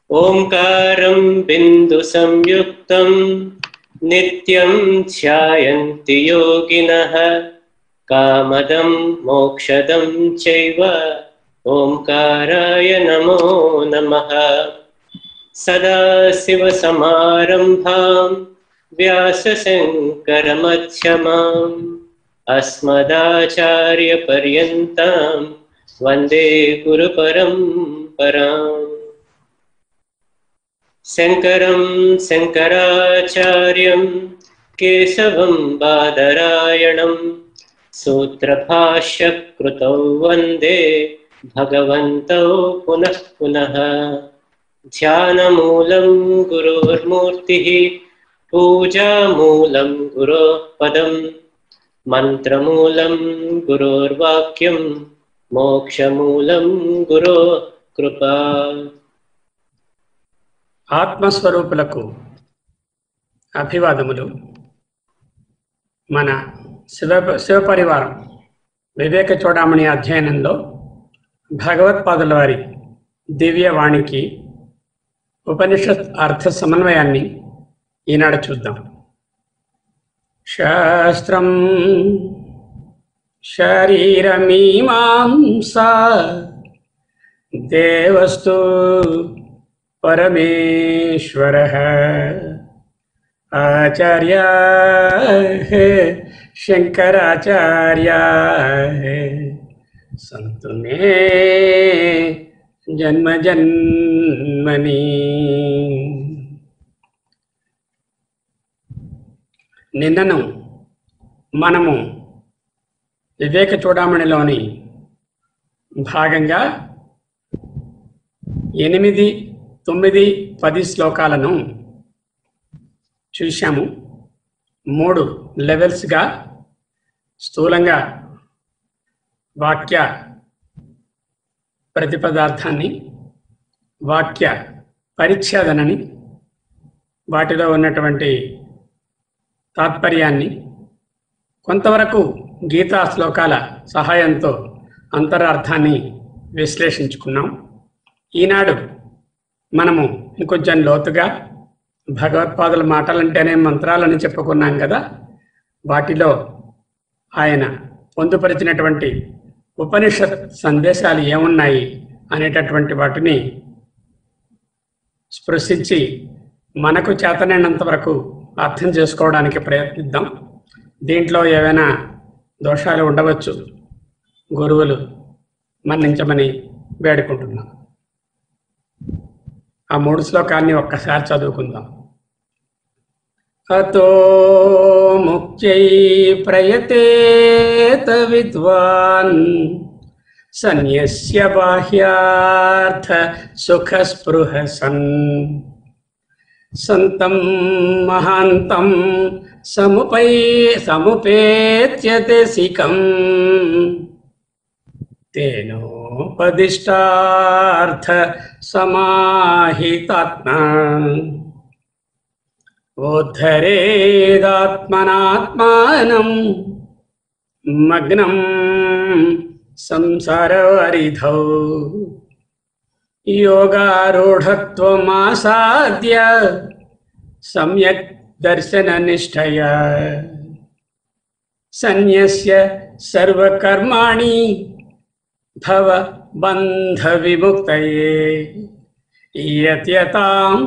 ఓంకారం బిందు సంయుక్తం నిత్యం ధ్యాయంతి యోగినః కామదం మోక్షదం చైవ ఓంకారాయ నమో నమః సదాశివసమారంభాం వ్యాసశంకరమధ్యమాం అస్మదాచార్యపర్యంతం వందే గురుపరంపరాం శంకరం శంకరాచార్యం కేశవం బాదరాయణం సూత్రభాష్యకృతౌ వందే భగవంతౌ పునః పునః ధ్యానమూలం గురోర్మూర్తిः పూజామూలం గురోः పదం మంత్రమూలం గురోర్వాక్యం మోక్షమూలం గురో కృపా ఆత్మస్వరూపులకు అభివాదములు మన శివ శివపరివారం వివేక చూడామణి అధ్యయనంలో భగవత్పాదుల వారి దివ్యవాణికి ఉపనిషత్ అర్థ సమన్వయాన్ని ఈనాడు చూద్దాం శాస్త్రం శరీరమీమాంసా దేవస్తు పరమేశ్వర ఆచార్య శంకరాచార్య సంతునే జన్మ జన్మని నిన్నను మనము వివేక చూడామణిలోని భాగంగా ఎనిమిది తొమ్మిది పది శ్లోకాలను చూశాము మూడు లెవెల్స్గా స్థూలంగా వాక్య ప్రతిపదార్థాన్ని వాక్య పరిచ్ఛేదనని వాటిలో ఉన్నటువంటి తాత్పర్యాన్ని కొంతవరకు గీతా శ్లోకాల సహాయంతో అంతరార్థాన్ని విశ్లేషించుకున్నాం ఈనాడు మనము ఇంకొంచెం లోతుగా భగవత్పాదుల మాటలంటేనే మంత్రాలని చెప్పుకున్నాం కదా వాటిలో ఆయన పొందుపరిచినటువంటి ఉపనిషత్ సందేశాలు ఏమున్నాయి అనేటటువంటి వాటిని స్పృశించి మనకు చేతనైనంత వరకు అర్థం చేసుకోవడానికి ప్రయత్నిద్దాం దీంట్లో ఏవైనా దోషాలు ఉండవచ్చు గురువులు మన్నించమని వేడుకుంటున్నాం ఆ మూడు శ్లోకాన్ని ఒక్కసారి చదువుకుందాం అతో ముఖ్యై ప్రయతేత విద్వాన్ సన్యస్య బాహ్యార్థ సుఖస్పృహ సన్ సంతం మహాంతం సముపై సముపేత్యదేశికం తేనోపదిష్టార్థ సమాహితాత్మ ఓద్ధరేదాత్మనాత్మానం మగ్నం సంసారవరిధౌ యోగారూఢత్వమాసాద్య సమ్యక్ దర్శననిష్టయ సన్యస్య సర్వకర్మాణి భవ బంధ విముక్తయే యత్యతాం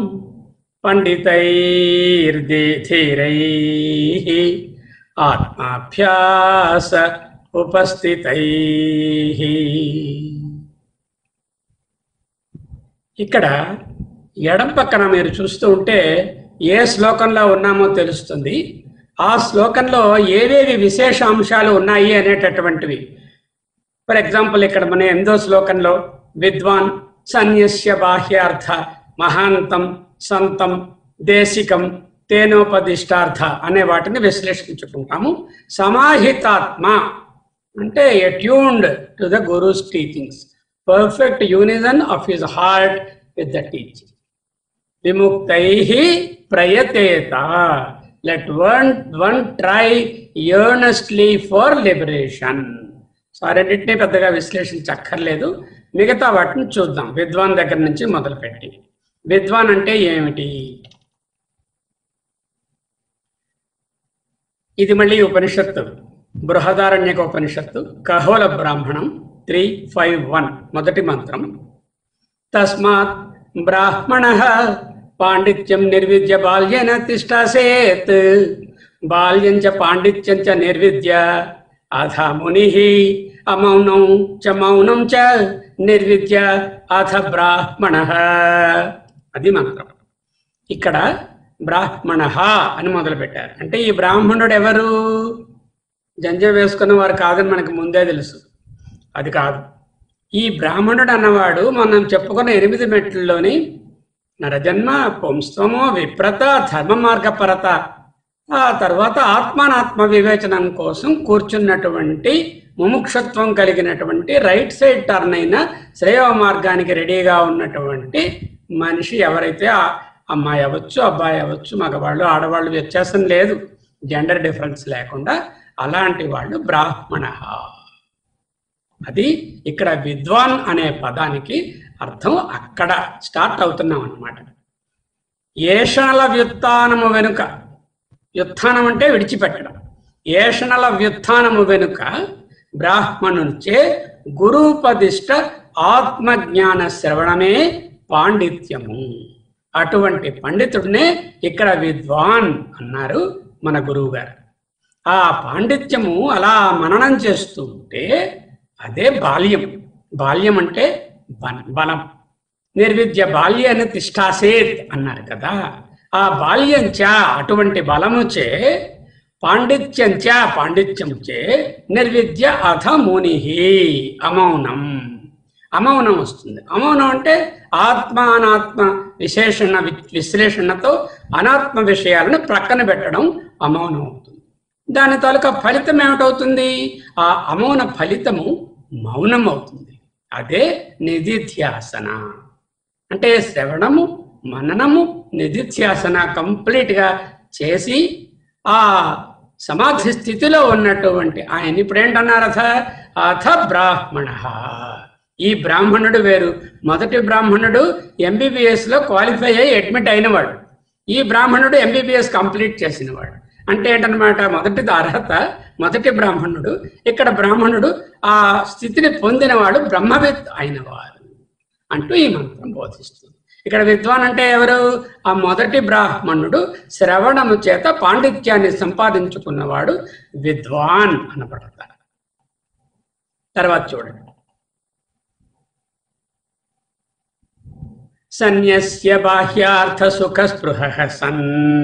పండితైర్ధీరై ఆత్మాభ్యాస ఉపస్థితై ఇక్కడ ఎడం పక్కన మీరు చూస్తూ ఉంటే ఏ శ్లోకంలో ఉన్నామో తెలుస్తుంది ఆ శ్లోకంలో ఏవేవి విశేష అంశాలు ఉన్నాయి అనేటటువంటివి ఫర్ ఎగ్జాంపుల్ ఇక్కడ మన ఎనిమిదో శ్లోకంలో విద్వాన్ సన్యస్య బాహ్యార్థ మహాంతం సంతం దేశికం తేనోపదిష్టార్థ అనే వాటిని విశ్లేషించుకుంటాము సమాహితాత్మ అంటే attuned to the guru's teachings perfect unison of his heart with the teaching విముక్తై ప్రయతేత let one one try earnestly for liberation so ఆ రెండింటినీ పెద్దగా విశ్లేషించక్కర్లేదు మిగతా వాటిని చూద్దాం విద్వాన్ దగ్గర నుంచి మొదలుపెట్టి విద్వాన్ అంటే ఏమిటి ఇది మళ్ళీ ఉపనిషత్తు బృహదారణ్యక ఉపనిషత్తు కహోల బ్రాహ్మణం త్రీ ఫైవ్ వన్ మొదటి మంత్రం తస్మాత్ బ్రాహ్మణ పాండిత్యం నిర్విద్య బాల్యేన తిష్టాసేత్ బాల్యం చ పాండిత్యం చ నిర్విద్య అథ ముని అమౌనం చ మౌనం చ నిర్విద్య అథ బ్రాహ్మణ అది మంత్రం ఇక్కడ బ్రాహ్మణ అని మొదలు పెట్టారు అంటే ఈ బ్రాహ్మణుడు ఎవరు జంజం వేసుకున్న వారు కాదని మనకు ముందే తెలుసు అది కాదు ఈ బ్రాహ్మణుడు అన్నవాడు మనం చెప్పుకున్న ఎనిమిది మెట్లలోని నరజన్మ పుంస్త్వము విప్రత ధర్మ మార్గపరత ఆ తర్వాత ఆత్మానాత్మ వివేచనం కోసం కూర్చున్నటువంటి ముముక్షత్వం కలిగినటువంటి రైట్ సైడ్ టర్న్ అయిన శ్రేయ మార్గానికి రెడీగా ఉన్నటువంటి మనిషి ఎవరైతే ఆ అమ్మాయి అవ్వచ్చు అబ్బాయి అవ్వచ్చు మగవాళ్ళు ఆడవాళ్ళు వ్యత్యాసం లేదు జెండర్ డిఫరెన్స్ లేకుండా అలాంటి వాళ్ళు బ్రాహ్మణ అది ఇక్కడ విద్వాన్ అనే పదానికి అర్థం అక్కడ స్టార్ట్ అవుతున్నాం అన్నమాట ఏషణల వ్యుత్థానము వెనుక వ్యుత్థానం అంటే విడిచిపెట్టడం ఏషణల వ్యుత్థానము వెనుక బ్రాహ్మణునిచే గురూపదిష్ట ఆత్మజ్ఞాన శ్రవణమే పాండిత్యము అటువంటి పండితుడినే ఇక్కడ విద్వాన్ అన్నారు మన గురువు గారు ఆ పాండిత్యము అలా మననం చేస్తూ ఉంటే అదే బాల్యం బాల్యం అంటే బల- బలం నిర్విద్య బాల్యాన్ని తిష్టాసేత్ అన్నారు కదా ఆ బాల్యం చ అటువంటి బలము చే పాండిత్యం చ పాండిత్యం చే నిర్విద్య అథ ముని అమౌనం అమౌనం వస్తుంది అమౌనం అంటే ఆత్మ అనాత్మ విశేషణ వి- విశ్లేషణతో అనాత్మ విషయాలను ప్రక్కన పెట్టడం అమౌనం అవుతుంది దాని తాలూకా ఫలితం ఏమిటవుతుంది ఆ అమౌన ఫలితము మౌనం అవుతుంది అదే నిధిధ్యాసన అంటే శ్రవణము మననము నిధిధ్యాసన కంప్లీట్గా చేసి ఆ సమాధి స్థితిలో ఉన్నటువంటి ఆయన ఇప్పుడు ఏంటన్నారు అథ అథ బ్రాహ్మణ ఈ బ్రాహ్మణుడు వేరు మొదటి బ్రాహ్మణుడు ఎంబీబీఎస్ లో క్వాలిఫై అయ్యి అడ్మిట్ అయినవాడు ఈ బ్రాహ్మణుడు ఎంబీబీఎస్ కంప్లీట్ చేసినవాడు అంటే ఏంటనమాట మొదటిది అర్హత మొదటి బ్రాహ్మణుడు ఇక్కడ బ్రాహ్మణుడు ఆ స్థితిని పొందినవాడు బ్రహ్మవిత్ అయినవాడు అంటూ ఈ మంత్రం బోధిస్తుంది ఇక్కడ విద్వాన్ అంటే ఎవరు ఆ మొదటి బ్రాహ్మణుడు శ్రవణము చేత పాండిత్యాన్ని సంపాదించుకున్నవాడు విద్వాన్ అనబడతారు తర్వాత చూడండి సన్యస్య బాహ్యార్థ సుఖ స్పృహ సన్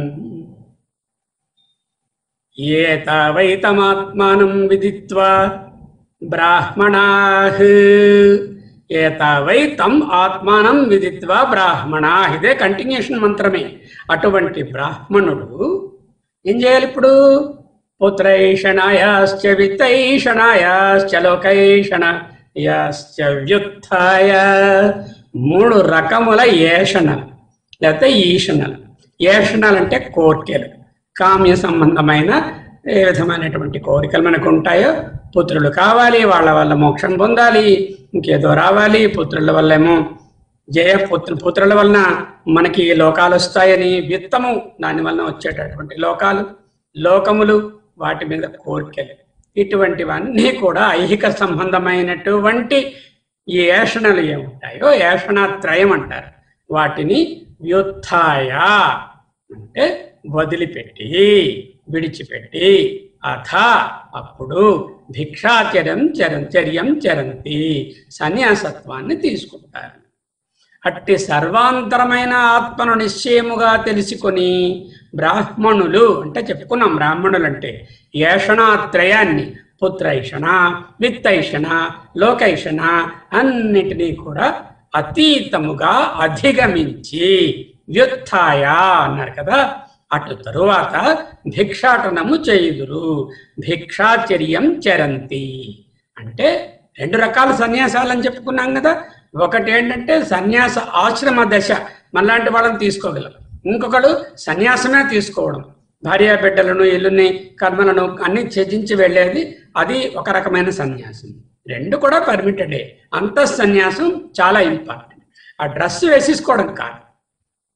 ఏతావైతమాత్మానం విదిత్వా బ్రాహ్మణాః ఏతావై తం ఆత్మానం విదిత్వా బ్రాహ్మణా ఇదే కంటిన్యూషన్ మంత్రమే అటువంటి బ్రాహ్మణుడు ఏం చేయాలి ఇప్పుడు పుత్రైషణాయాశ్చ విత్తైషణాయాశ్చ లోకైషణాయాశ్చ వ్యుత్థాయ మూడు రకముల ఏషణలు లేకపోతే ఈషణలు ఏషణలు అంటే కోర్కెలు కామ్య సంబంధమైన ఏ విధమైనటువంటి కోరికలు మనకు ఉంటాయో పుత్రులు కావాలి వాళ్ళ వల్ల మోక్షం పొందాలి ఇంకేదో రావాలి పుత్రుల వల్ల ఏమో జయ పుత్ర పుత్రుల వలన మనకి లోకాలు వస్తాయని విత్తము దాని వలన వచ్చేటటువంటి లోకాలు లోకములు వాటి మీద కోరికలు ఇటువంటివన్నీ కూడా ఐహిక సంబంధమైనటువంటి ఈ ఏషణలు ఏముంటాయో ఏషణాత్రయం అంటారు వాటిని వ్యుత్థాయ అంటే వదిలిపెట్టి విడిచిపెట్టి అథ అప్పుడు భిక్షాచర్యం చరం చర్యం చరంతి సన్యాసత్వాన్ని తీసుకుంటారు అట్టి సర్వాంతరమైన ఆత్మను నిశ్చయముగా తెలుసుకొని బ్రాహ్మణులు అంటే చెప్పుకున్నాం బ్రాహ్మణులు అంటే ఏషణాత్రయాన్ని పుత్రైషణ విత్తైషణ లోకైషణ అన్నిటినీ కూడా అతీతముగా అధిగమించి వ్యుత్థాయ అన్నారు కదా అటు తరువాత భిక్షాటనము చేయుదురు భిక్షాచర్యం చరంతి అంటే రెండు రకాల సన్యాసాలని చెప్పుకున్నాం కదా ఒకటి ఏంటంటే సన్యాస ఆశ్రమ దశ మనలాంటి వాళ్ళని తీసుకోగలం ఇంకొకడు సన్యాసమే తీసుకోవడం భార్య బిడ్డలను ఇల్లుని కర్మలను అన్ని త్యజించి వెళ్ళేది అది ఒక రకమైన సన్యాసం రెండు కూడా పర్మిటెడే అంత సన్యాసం చాలా ఇంపార్టెంట్ ఆ డ్రెస్ వేసేసుకోవడం కాదు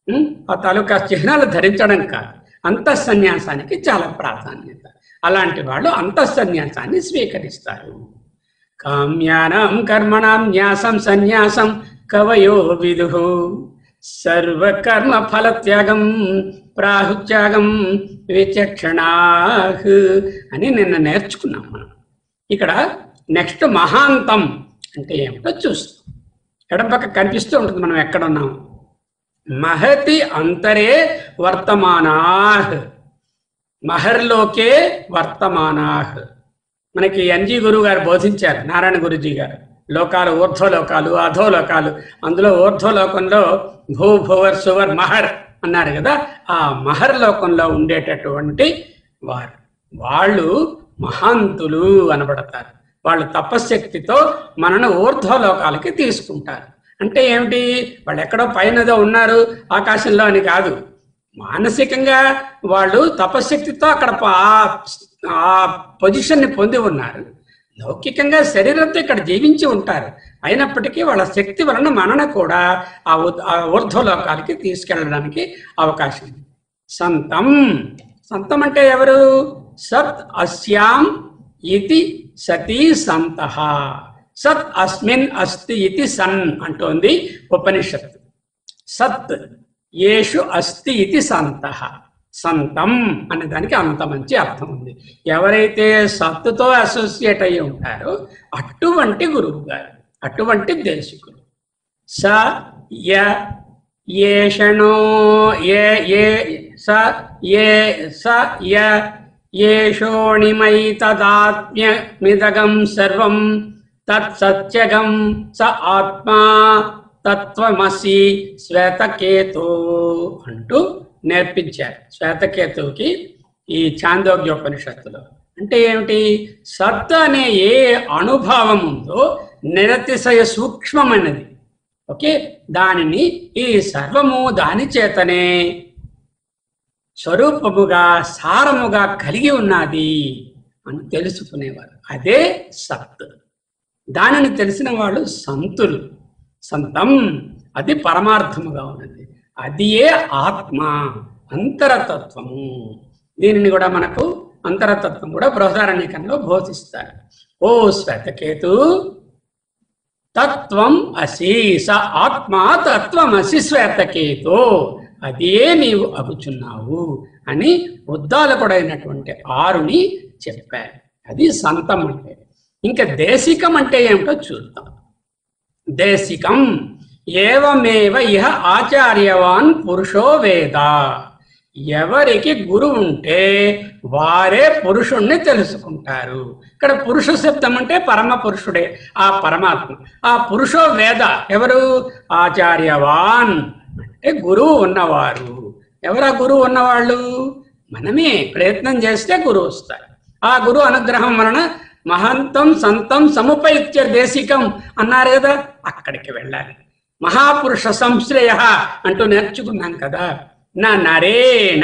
ఉం? ఆ తాలూకా చిహ్నాలు ధరించడం కాదు అంతఃసన్యాసానికి చాలా ప్రాధాన్యత అలాంటి వాళ్ళు అంతఃసన్యాసాన్ని స్వీకరిస్తారు కామ్యానాం కర్మణాం న్యాసం సన్యాసం కవయో విదు సర్వకర్మ ఫలత్యాగం ప్రాహుత్యాగం విచక్షణా అని నిన్న నేర్చుకున్నాం మనం ఇక్కడ నెక్స్ట్ మహాంతం అంటే ఏమిటో చూస్తాం ఎడం పక్క కనిపిస్తూ ఉంటుంది మనం ఎక్కడ ఉన్నాం మహతి అంతరే వర్తమానాహ్ మహర్లోకే వర్తమానాహ్ మనకి ఎన్జి గురువు గారు బోధించారు నారాయణ గురుజీ గారు లోకాలు ఊర్ధ్వలోకాలు అధోలోకాలు అందులో ఊర్ధ్వలోకంలో భూ భువర్ సువర్ మహర్ అన్నారు కదా ఆ మహర్ లోకంలో ఉండేటటువంటి వారు వాళ్ళు మహాంతులు అనబడతారు వాళ్ళు తపశ్శక్తితో మనను ఊర్ధ్వలోకాలకి తీసుకుంటారు అంటే ఏమిటి వాళ్ళు ఎక్కడో పైనదో ఉన్నారు ఆకాశంలో అని కాదు మానసికంగా వాళ్ళు తపశ్శక్తితో అక్కడ ప- ఆ- ఆ పొజిషన్ని పొంది ఉన్నారు లౌకికంగా శరీరంతో ఇక్కడ జీవించి ఉంటారు అయినప్పటికీ వాళ్ళ శక్తి వలన మనను కూడా ఆ ఉద్- ఆ ఊర్ధ్వలోకాలకి తీసుకెళ్ళడానికి అవకాశం ఉంది సంతం సంతం అంటే ఎవరు సత్ అస్యాం ఇతి సతీ సంత సత్ అస్మిన్ అస్తి ఇతి సన్ అంటోంది ఉపనిషత్తు సత్ ఏషు అస్తి ఇది సంత సంతం అనే దానికి అంత మంచి అర్థం ఉంది ఎవరైతే సత్తుతో అసోసియేట్ అయ్యి ఉంటారో అటువంటి గురువు గారు అటువంటి దేశికులు స య ఏషణో ఏ ఏ స ఏ స య ఏషోణిమైతదాత్మ్యమిదగం సర్వం తత్సత్యగం స ఆత్మా తత్వమసి శ్వేతకేతు అంటూ నేర్పించారు శ్వేతకేతువుకి ఈ చాందోగ్యోపనిషత్తులో అంటే ఏమిటి సత్ అనే ఏ అనుభవం ఉందో నిరతిశయ సూక్ష్మమైనది ఓకే దానిని ఈ సర్వము దాని చేతనే స్వరూపముగా సారముగా కలిగి ఉన్నది అని తెలుసుకునేవారు అదే సత్ దానిని తెలిసిన వాళ్ళు సంతులు సంతం అది పరమార్థముగా ఉన్నది అది ఏ ఆత్మ అంతరతత్వము దీనిని కూడా మనకు అంతరతత్వం కూడా బృహదారణ్యకంలో బోధిస్తారు ఓ శ్వేతకేతు తత్వం అసి స ఆత్మా తత్వమసి శ్వేతకేతో అదే నీవు అగుచున్నావు అని ఉద్దాలకుడైనటువంటి ఆరుని చెప్పారు అది సంతం అంటే ఇంకా దేశికం అంటే ఏమిటో చూద్దాం దేశికం ఏవమేవ ఇహ ఆచార్యవాన్ పురుషో వేద ఎవరికి గురువు ఉంటే వారే పురుషుణ్ణి తెలుసుకుంటారు ఇక్కడ పురుష శబ్దం అంటే పరమ పురుషుడే ఆ పరమాత్మ ఆ పురుషో వేద ఎవరు ఆచార్యవాన్ అంటే గురువు ఉన్నవారు ఎవరా గురువు ఉన్నవాళ్ళు మనమే ప్రయత్నం చేస్తే గురువు వస్తారు ఆ గురువు అనుగ్రహం వలన మహంతం సంతం సముపైత్య దేశికం అన్నారు కదా అక్కడికి వెళ్ళాలి మహాపురుష సంశ్రయ అంటూ నేర్చుకున్నాం కదా నా నరేణ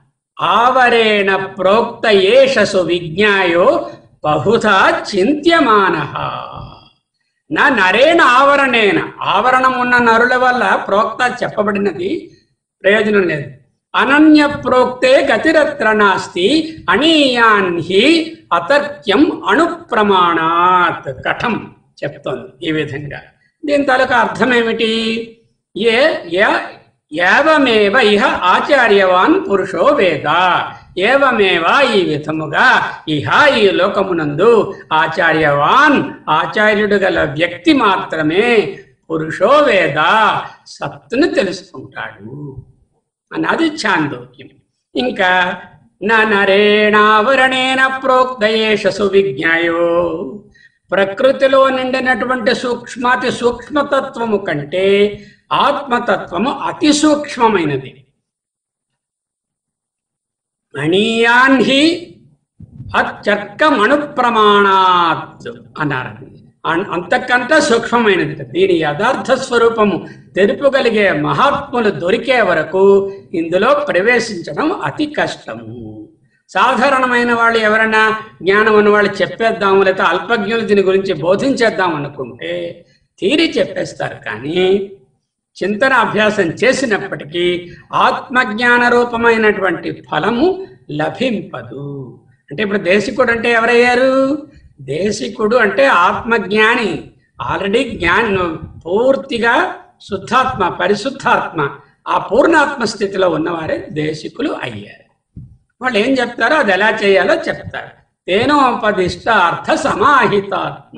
ఆవరేణ ప్రోక్త ఏషసు విజ్ఞాయో బహుధా చింత్యమాన నా నరేణ ఆవరణేన ఆవరణం ఉన్న నరుల వల్ల ప్రోక్త చెప్పబడినది ప్రయోజనం లేదు అనన్య ప్రోక్తే గతిరత్ర నాస్తి అనీయాన్ హి అతర్క్యం అణుప్రమాణాత్ కఠం చెప్తోంది ఈ విధంగా దీని తాలూకా అర్థం ఏమిటి ఏ య- ఏవమేవ ఇహ ఆచార్యవాన్ పురుషో వేద ఏవమేవ ఈ విధముగా ఇహ ఈ లోకమునందు ఆచార్యవాన్ ఆచార్యుడు గల వ్యక్తి మాత్రమే పురుషో వేద సత్తును తెలుసుకుంటాడు అన్నది చాందోక్యం ఇంకా నా నరేణావరణేన ప్రోక్తయేషసు విజ్ఞాయో ప్రకృతిలో నిండినటువంటి సూక్ష్మాతి సూక్ష్మతత్వము కంటే ఆత్మతత్వము అతి సూక్ష్మమైనది మణీయాన్ హి అత్యర్కమణు ప్రమాణాత్ అన్నారు అన్- అంతకంటే సూక్ష్మమైనది దీని యథార్థ స్వరూపము తెలుపగలిగే మహాత్ములు దొరికే వరకు ఇందులో ప్రవేశించడం అతి కష్టము సాధారణమైన వాళ్ళు ఎవరైనా జ్ఞానం ఉన్న వాళ్ళు చెప్పేద్దాము లేకపోతే అల్పజ్ఞులు దీని గురించి బోధించేద్దాం అనుకుంటే తీరి చెప్పేస్తారు కానీ చింతన అభ్యాసం చేసినప్పటికీ ఆత్మజ్ఞాన రూపమైనటువంటి ఫలము లభింపదు అంటే ఇప్పుడు దేశికుడు అంటే ఎవరయ్యారు దేశికుడు అంటే ఆత్మజ్ఞాని ఆల్రెడీ జ్ఞాని పూర్తిగా శుద్ధాత్మ పరిశుద్ధాత్మ ఆ పూర్ణాత్మ స్థితిలో ఉన్నవారే దేశికులు అయ్యారు వాళ్ళు ఏం చెప్తారో అది ఎలా చేయాలో చెప్తారు తేనోపదిష్ట అర్థ సమాహితాత్మ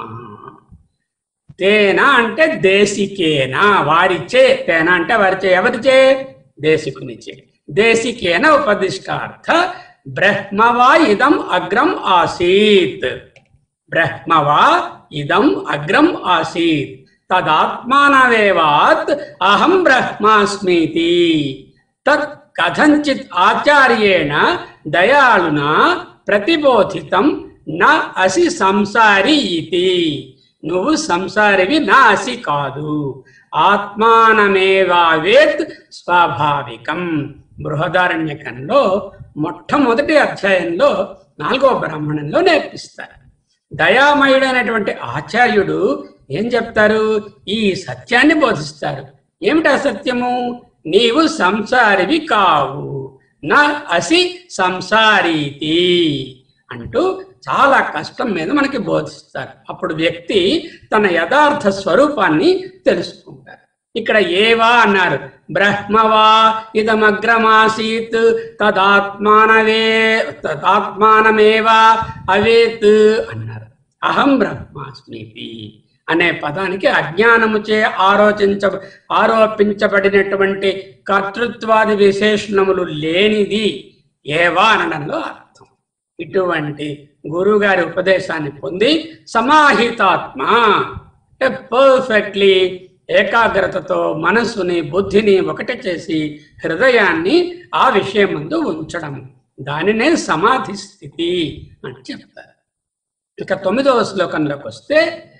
తేన అంటే దేశికేనా వారిచే తేన అంటే వారిచే ఎవరిచే దేశికునిచే దేశికేన ఉపదిష్టార్థ బ్రహ్మవా ఇదం అగ్రం ఆసీత్ బ్రహ్మవా ఇదం అగ్రం ఆసీత్ తదాత్మానవేవాత్ అహం బ్రహ్మాస్మీతి తత్ కథంచిత్ ఆచార్యేణ దయాళునా ప్రతిబోధితం నా అసి సంసారి ఇతి నువ్వు సంసారివి నా అసి కాదు ఆత్మానమేవావేత్ స్వాభావికం బృహదారణ్యకంలో మొట్టమొదటి అధ్యాయంలో నాలుగో బ్రాహ్మణంలో నేర్పిస్తారు దయామయుడైనటువంటి ఆచార్యుడు ఏం చెప్తారు ఈ సత్యాన్ని బోధిస్తారు ఏమిటి అసత్యము నీవు సంసారివి కావు నా అసి సంసారీతి అంటూ చాలా కష్టం మీద మనకి బోధిస్తారు అప్పుడు వ్యక్తి తన యథార్థ స్వరూపాన్ని తెలుసుకుంటారు ఇక్కడ ఏవా అన్నారు బ్రహ్మవా ఇదమగ్రమాసీత్ తదాత్మానవే తదాత్మానమేవా అవేత్ అన్నారు అహం బ్రహ్మాస్మితి అనే పదానికి అజ్ఞానముచే ఆలోచించ ఆరోపించబడినటువంటి కర్తృత్వాది విశేషణములు లేనిది ఏవా అనడంలో అర్థం ఇటువంటి గురువుగారి ఉపదేశాన్ని పొంది సమాహితాత్మ అంటే పర్ఫెక్ట్లీ ఏకాగ్రతతో మనస్సుని బుద్ధిని ఒకటి చేసి హృదయాన్ని ఆ విషయం ముందు ఉంచడం దానినే సమాధి స్థితి అని చెప్తారు ఇక తొమ్మిదవ శ్లోకంలోకి వస్తే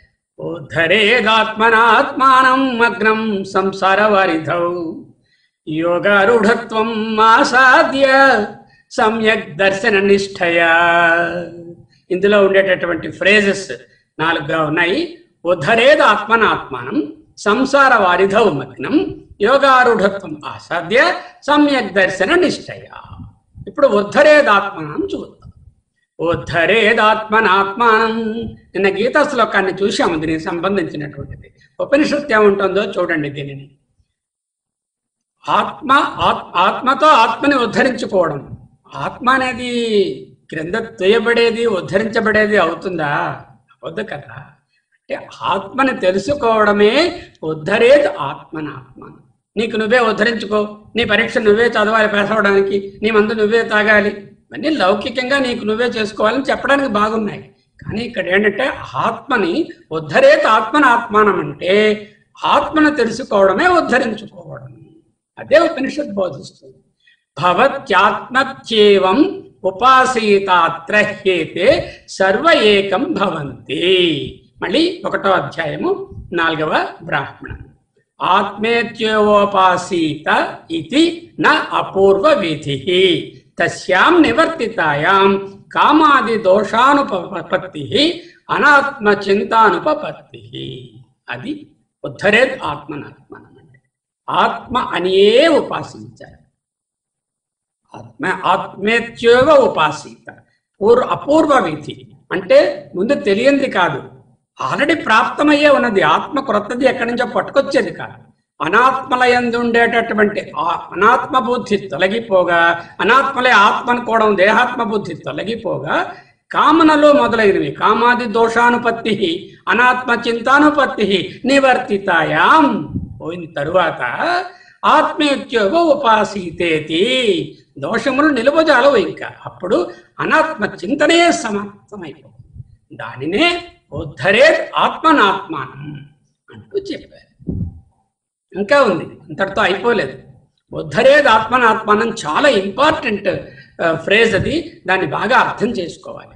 ఉద్ధరేదాత్మనాత్మానం మగ్నం సంసార వారిధౌ యోగారూఢత్వం ఆసాద్య సమ్యక్ దర్శన నిష్ఠయ ఇందులో ఉండేటటువంటి ఫ్రేజెస్ నాలుగుగా ఉన్నాయి ఉద్ధరేద ఆత్మనాత్మానం సంసార వారిధౌ మగ్నం యోగారూఢత్వం ఆసాద్య సమ్యక్ దర్శన నిష్ఠయ ఇప్పుడు ఉద్ధరేదాత్మనం చూద్దాం ఉద్ధరేదాత్మనాత్మానం నిన్న గీతా శ్లోకాన్ని చూశాము దీనికి సంబంధించినటువంటిది ఉపనిషత్తు ఏముంటుందో చూడండి దీనిని ఆత్మ ఆత్- ఆత్మతో ఆత్మని ఉద్ధరించుకోవడం ఆత్మ అనేది క్రింద తొయ్యబడేది ఉద్ధరించబడేది అవుతుందా అవద్దు కదా అంటే ఆత్మని తెలుసుకోవడమే ఉద్ధరేది ఆత్మనాత్మను నీకు నువ్వే ఉద్ధరించుకో నీ పరీక్ష నువ్వే చదవాలి పాస్ అవ్వడానికి నీ మందు నువ్వే తాగాలి ఇవన్నీ లౌకికంగా నీకు నువ్వే చేసుకోవాలని చెప్పడానికి బాగున్నాయి కానీ ఇక్కడ ఏంటంటే ఆత్మని ఉద్ధరేత ఆత్మనాత్మానం అంటే ఆత్మను తెలుసుకోవడమే ఉద్ధరించుకోవడం అదే ఉపనిషత్ బోధిస్తుంది భవత్యాత్మత్యేవం ఉపాసీతాత్రహ్యేతే సర్వ ఏకం భవంతి మళ్ళీ ఒకటో అధ్యాయము నాలుగవ బ్రాహ్మణం ఆత్మేత్యోపాసీత ఇది న అపూర్వ విధి తస్యాం నివర్తితాయాం కామాది దోషానుపపత్తి అనాత్మ చింతానుపపత్తి అది ఉద్ధరేత్ ఆత్మనాత్మనం అంటే ఆత్మ అనియే ఉపాసించాలి ఆత్మ ఆత్మేత్యోగ ఉపాసీత పూర్వ అపూర్వ విధి అంటే ముందు తెలియంది కాదు ఆల్రెడీ ప్రాప్తమయ్యే ఉన్నది ఆత్మ క్రొత్తది ఎక్కడి నుంచో పట్టుకొచ్చేది కాదు అనాత్మలయందు ఉండేటటువంటి ఆ అనాత్మ బుద్ధి తొలగిపోగా అనాత్మలే ఆత్మ అనుకోవడం దేహాత్మ బుద్ధి తొలగిపోగా కామనలో మొదలైనవి కామాది దోషానుపత్తి అనాత్మ చింతానుపత్తి నివర్తితాయాం పోయిన తరువాత ఆత్మేత్యోగ ఉపాసీతేతి దోషములు నిలువజాలవు ఇంకా అప్పుడు అనాత్మ చింతనే సమాప్తమైపోతుంది దానినే ఉద్ధరే ఆత్మనాత్మానం అంటూ చెప్పారు ఇంకా ఉంది అంతటితో అయిపోలేదు ఉద్ధరేది ఆత్మనాత్మానం చాలా ఇంపార్టెంట్ ఫ్రేజ్ అది దాన్ని బాగా అర్థం చేసుకోవాలి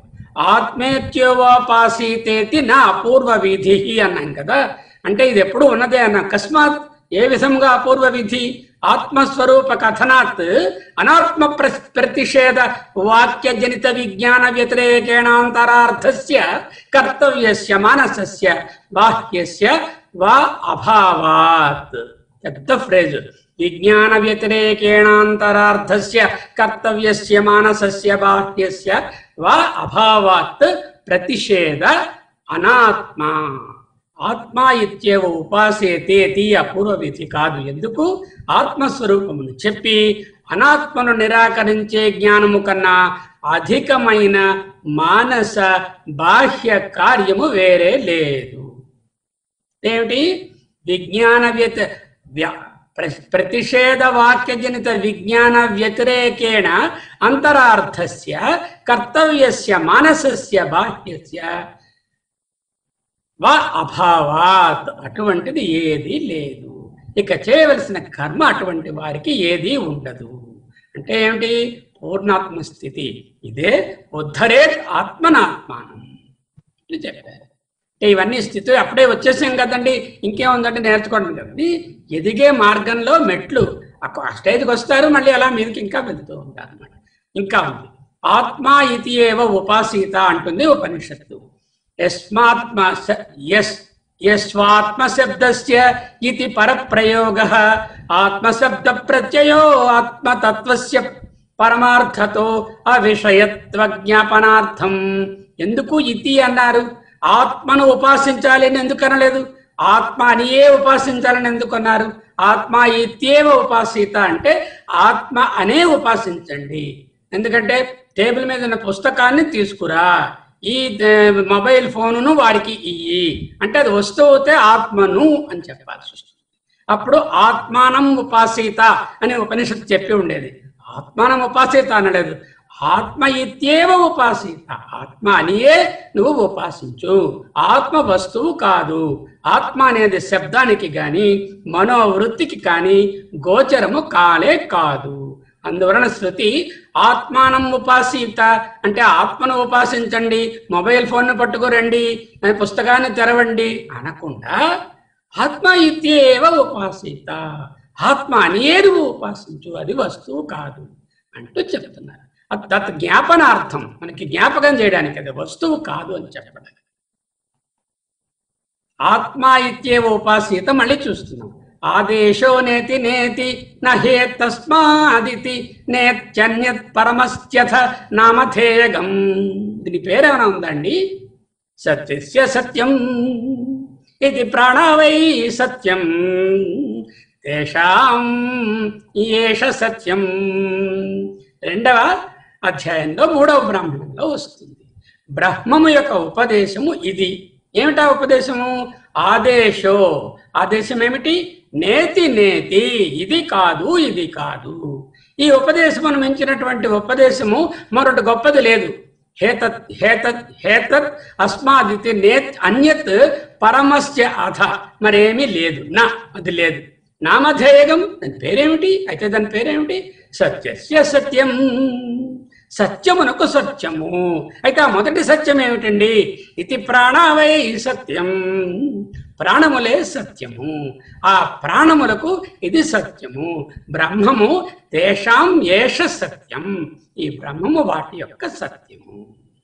ఆత్మేత్యోపాసీతేతి నా అపూర్వ విధి అన్నాం కదా అంటే ఇది ఎప్పుడు ఉన్నదే అన్న అకస్మాత్ ఏ విధంగా అపూర్వ విధి ఆత్మస్వరూప కథనాత్ అనాత్మ ప్ర- ప్రతిషేధ వాక్య జనిత విజ్ఞాన వ్యతిరేకేణాంతరార్థస్య కర్తవ్యస్య మానసస్య బాహ్యస్య వా అభావాత్ పెద్ద ఫ్రేజ్ విజ్ఞాన వ్యతిరేకేణాంతరార్థస్య కర్తవ్యస్య మానసస్య బాహ్యస్య వా అభావాత్ ప్రతిషేధ అనాత్మ ఆత్మ ఇత్యేవ ఉపాసేతేతి అపూర్వ విధి కాదు ఎందుకు ఆత్మస్వరూపమును చెప్పి అనాత్మను నిరాకరించే జ్ఞానము కన్నా అధికమైన మానస బాహ్య కార్యము వేరే లేదు ఏమిటి విజ్ఞాన వ్యత వ్య- ప్ర- ప్రతిషేధ వాక్యజనిత విజ్ఞాన వ్యతిరేకేణ అంతరార్థస్య కర్తవ్యస్య మానసస్య బాహ్యస్య వా అభావాత్ అటువంటిది ఏది లేదు ఇక చేయవలసిన కర్మ అటువంటి వారికి ఏది ఉండదు అంటే ఏమిటి పూర్ణాత్మ స్థితి ఇదే ఉద్ధరే ఆత్మనాత్మానం అని చెప్పారు అంటే ఇవన్నీ స్థితి అప్పుడే వచ్చేసాం కదండి ఇంకేముందంటే నేర్చుకోవడం కదండి ఎదిగే మార్గంలో మెట్లు అక్క- ఆ స్టేజ్కి వస్తారు మళ్ళీ అలా మీదకి ఇంకా వెళ్తూ ఉంటారు అన్నమాట ఇంకా ఉంది ఆత్మ ఇది ఏవ ఉపాసీత అంటుంది ఉపనిషత్తు యస్మాత్మ స- యస్ యస్వాత్మశబ్దస్య ఇది పరప్రయోగ ఆత్మశబ్ద ప్రత్యయో ఆత్మతత్వస్య పరమార్థతో అవిషయత్వ జ్ఞాపనార్థం ఎందుకు ఇది అన్నారు ఆత్మను ఉపాసించాలి అని ఎందుకు అనలేదు ఆత్మ అనియే ఉపాసించాలని ఎందుకు అన్నారు ఆత్మ ఇత్యేవ ఉపాసిత అంటే ఆత్మ అనే ఉపాసించండి ఎందుకంటే టేబుల్ మీద ఉన్న పుస్తకాన్ని తీసుకురా ఈ ద- మొబైల్ ఫోనును వాడికి ఇయ్యి అంటే అది వస్తువు అయితే ఆత్మను అని చెప్పాల్సి వస్తుంది అప్పుడు ఆత్మానం ఉపాసీత అని ఉపనిషత్తు చెప్పి ఉండేది ఆత్మానం ఉపాసీత అనలేదు ఆత్మ ఇత్యేవ ఉపాసీత ఆత్మ అనియే నువ్వు ఉపాసించు ఆత్మ వస్తువు కాదు ఆత్మ అనేది శబ్దానికి గాని మనోవృత్తికి కానీ గోచరము కాలే కాదు అందువలన శృతి ఆత్మానం ఉపాసీత అంటే ఆత్మను ఉపాసించండి మొబైల్ ఫోన్ను పట్టుకోరండి అని పుస్తకాన్ని తెరవండి అనకుండా ఆత్మ ఇత్యేవ ఉపాసిత ఆత్మ అనేది ఉపాసించు అది వస్తువు కాదు అంటూ చెప్తున్నారు అది తత్ జ్ఞాపనార్థం మనకి జ్ఞాపకం చేయడానికి అది వస్తువు కాదు అని చెప్పడం ఆత్మ ఇత్యేవ ఉపాసీత మళ్ళీ చూస్తున్నాం ఆదేశో నేతి నేతి నహే తస్మాదితి నేత్యన్యత్ పరమస్త్యథ నామధేయగం దీని పేరేమైనా ఉందండి సత్యస్య సత్యం ఇది ప్రాణవై సత్యం తేషాం ఏష సత్యం రెండవ అధ్యాయంలో మూడవ బ్రాహ్మణంలో వస్తుంది బ్రహ్మము యొక్క ఉపదేశము ఇది ఏమిటా ఉపదేశము ఆదేశో ఆదేశం ఏమిటి నేతి నేతి ఇది కాదు ఇది కాదు ఈ ఉపదేశమును మించినటువంటి ఉపదేశము మరొకటి గొప్పది లేదు హేతత్ హేతత్ హేతత్ అస్మాదితి నేత్ అన్యత్ పరమస్య అధ మరేమీ లేదు నా అది లేదు నామధేయగం దాని పేరేమిటి అయితే దాని పేరేమిటి సత్యస్య సత్యం సత్యమునకు సత్యము అయితే ఆ మొదటి సత్యం ఏమిటండి ఇది ప్రాణావై సత్యం ప్రాణములే సత్యము ఆ ప్రాణములకు ఇది సత్యము బ్రహ్మము తేషాం ఏష సత్యం ఈ బ్రహ్మము వాటి యొక్క సత్యము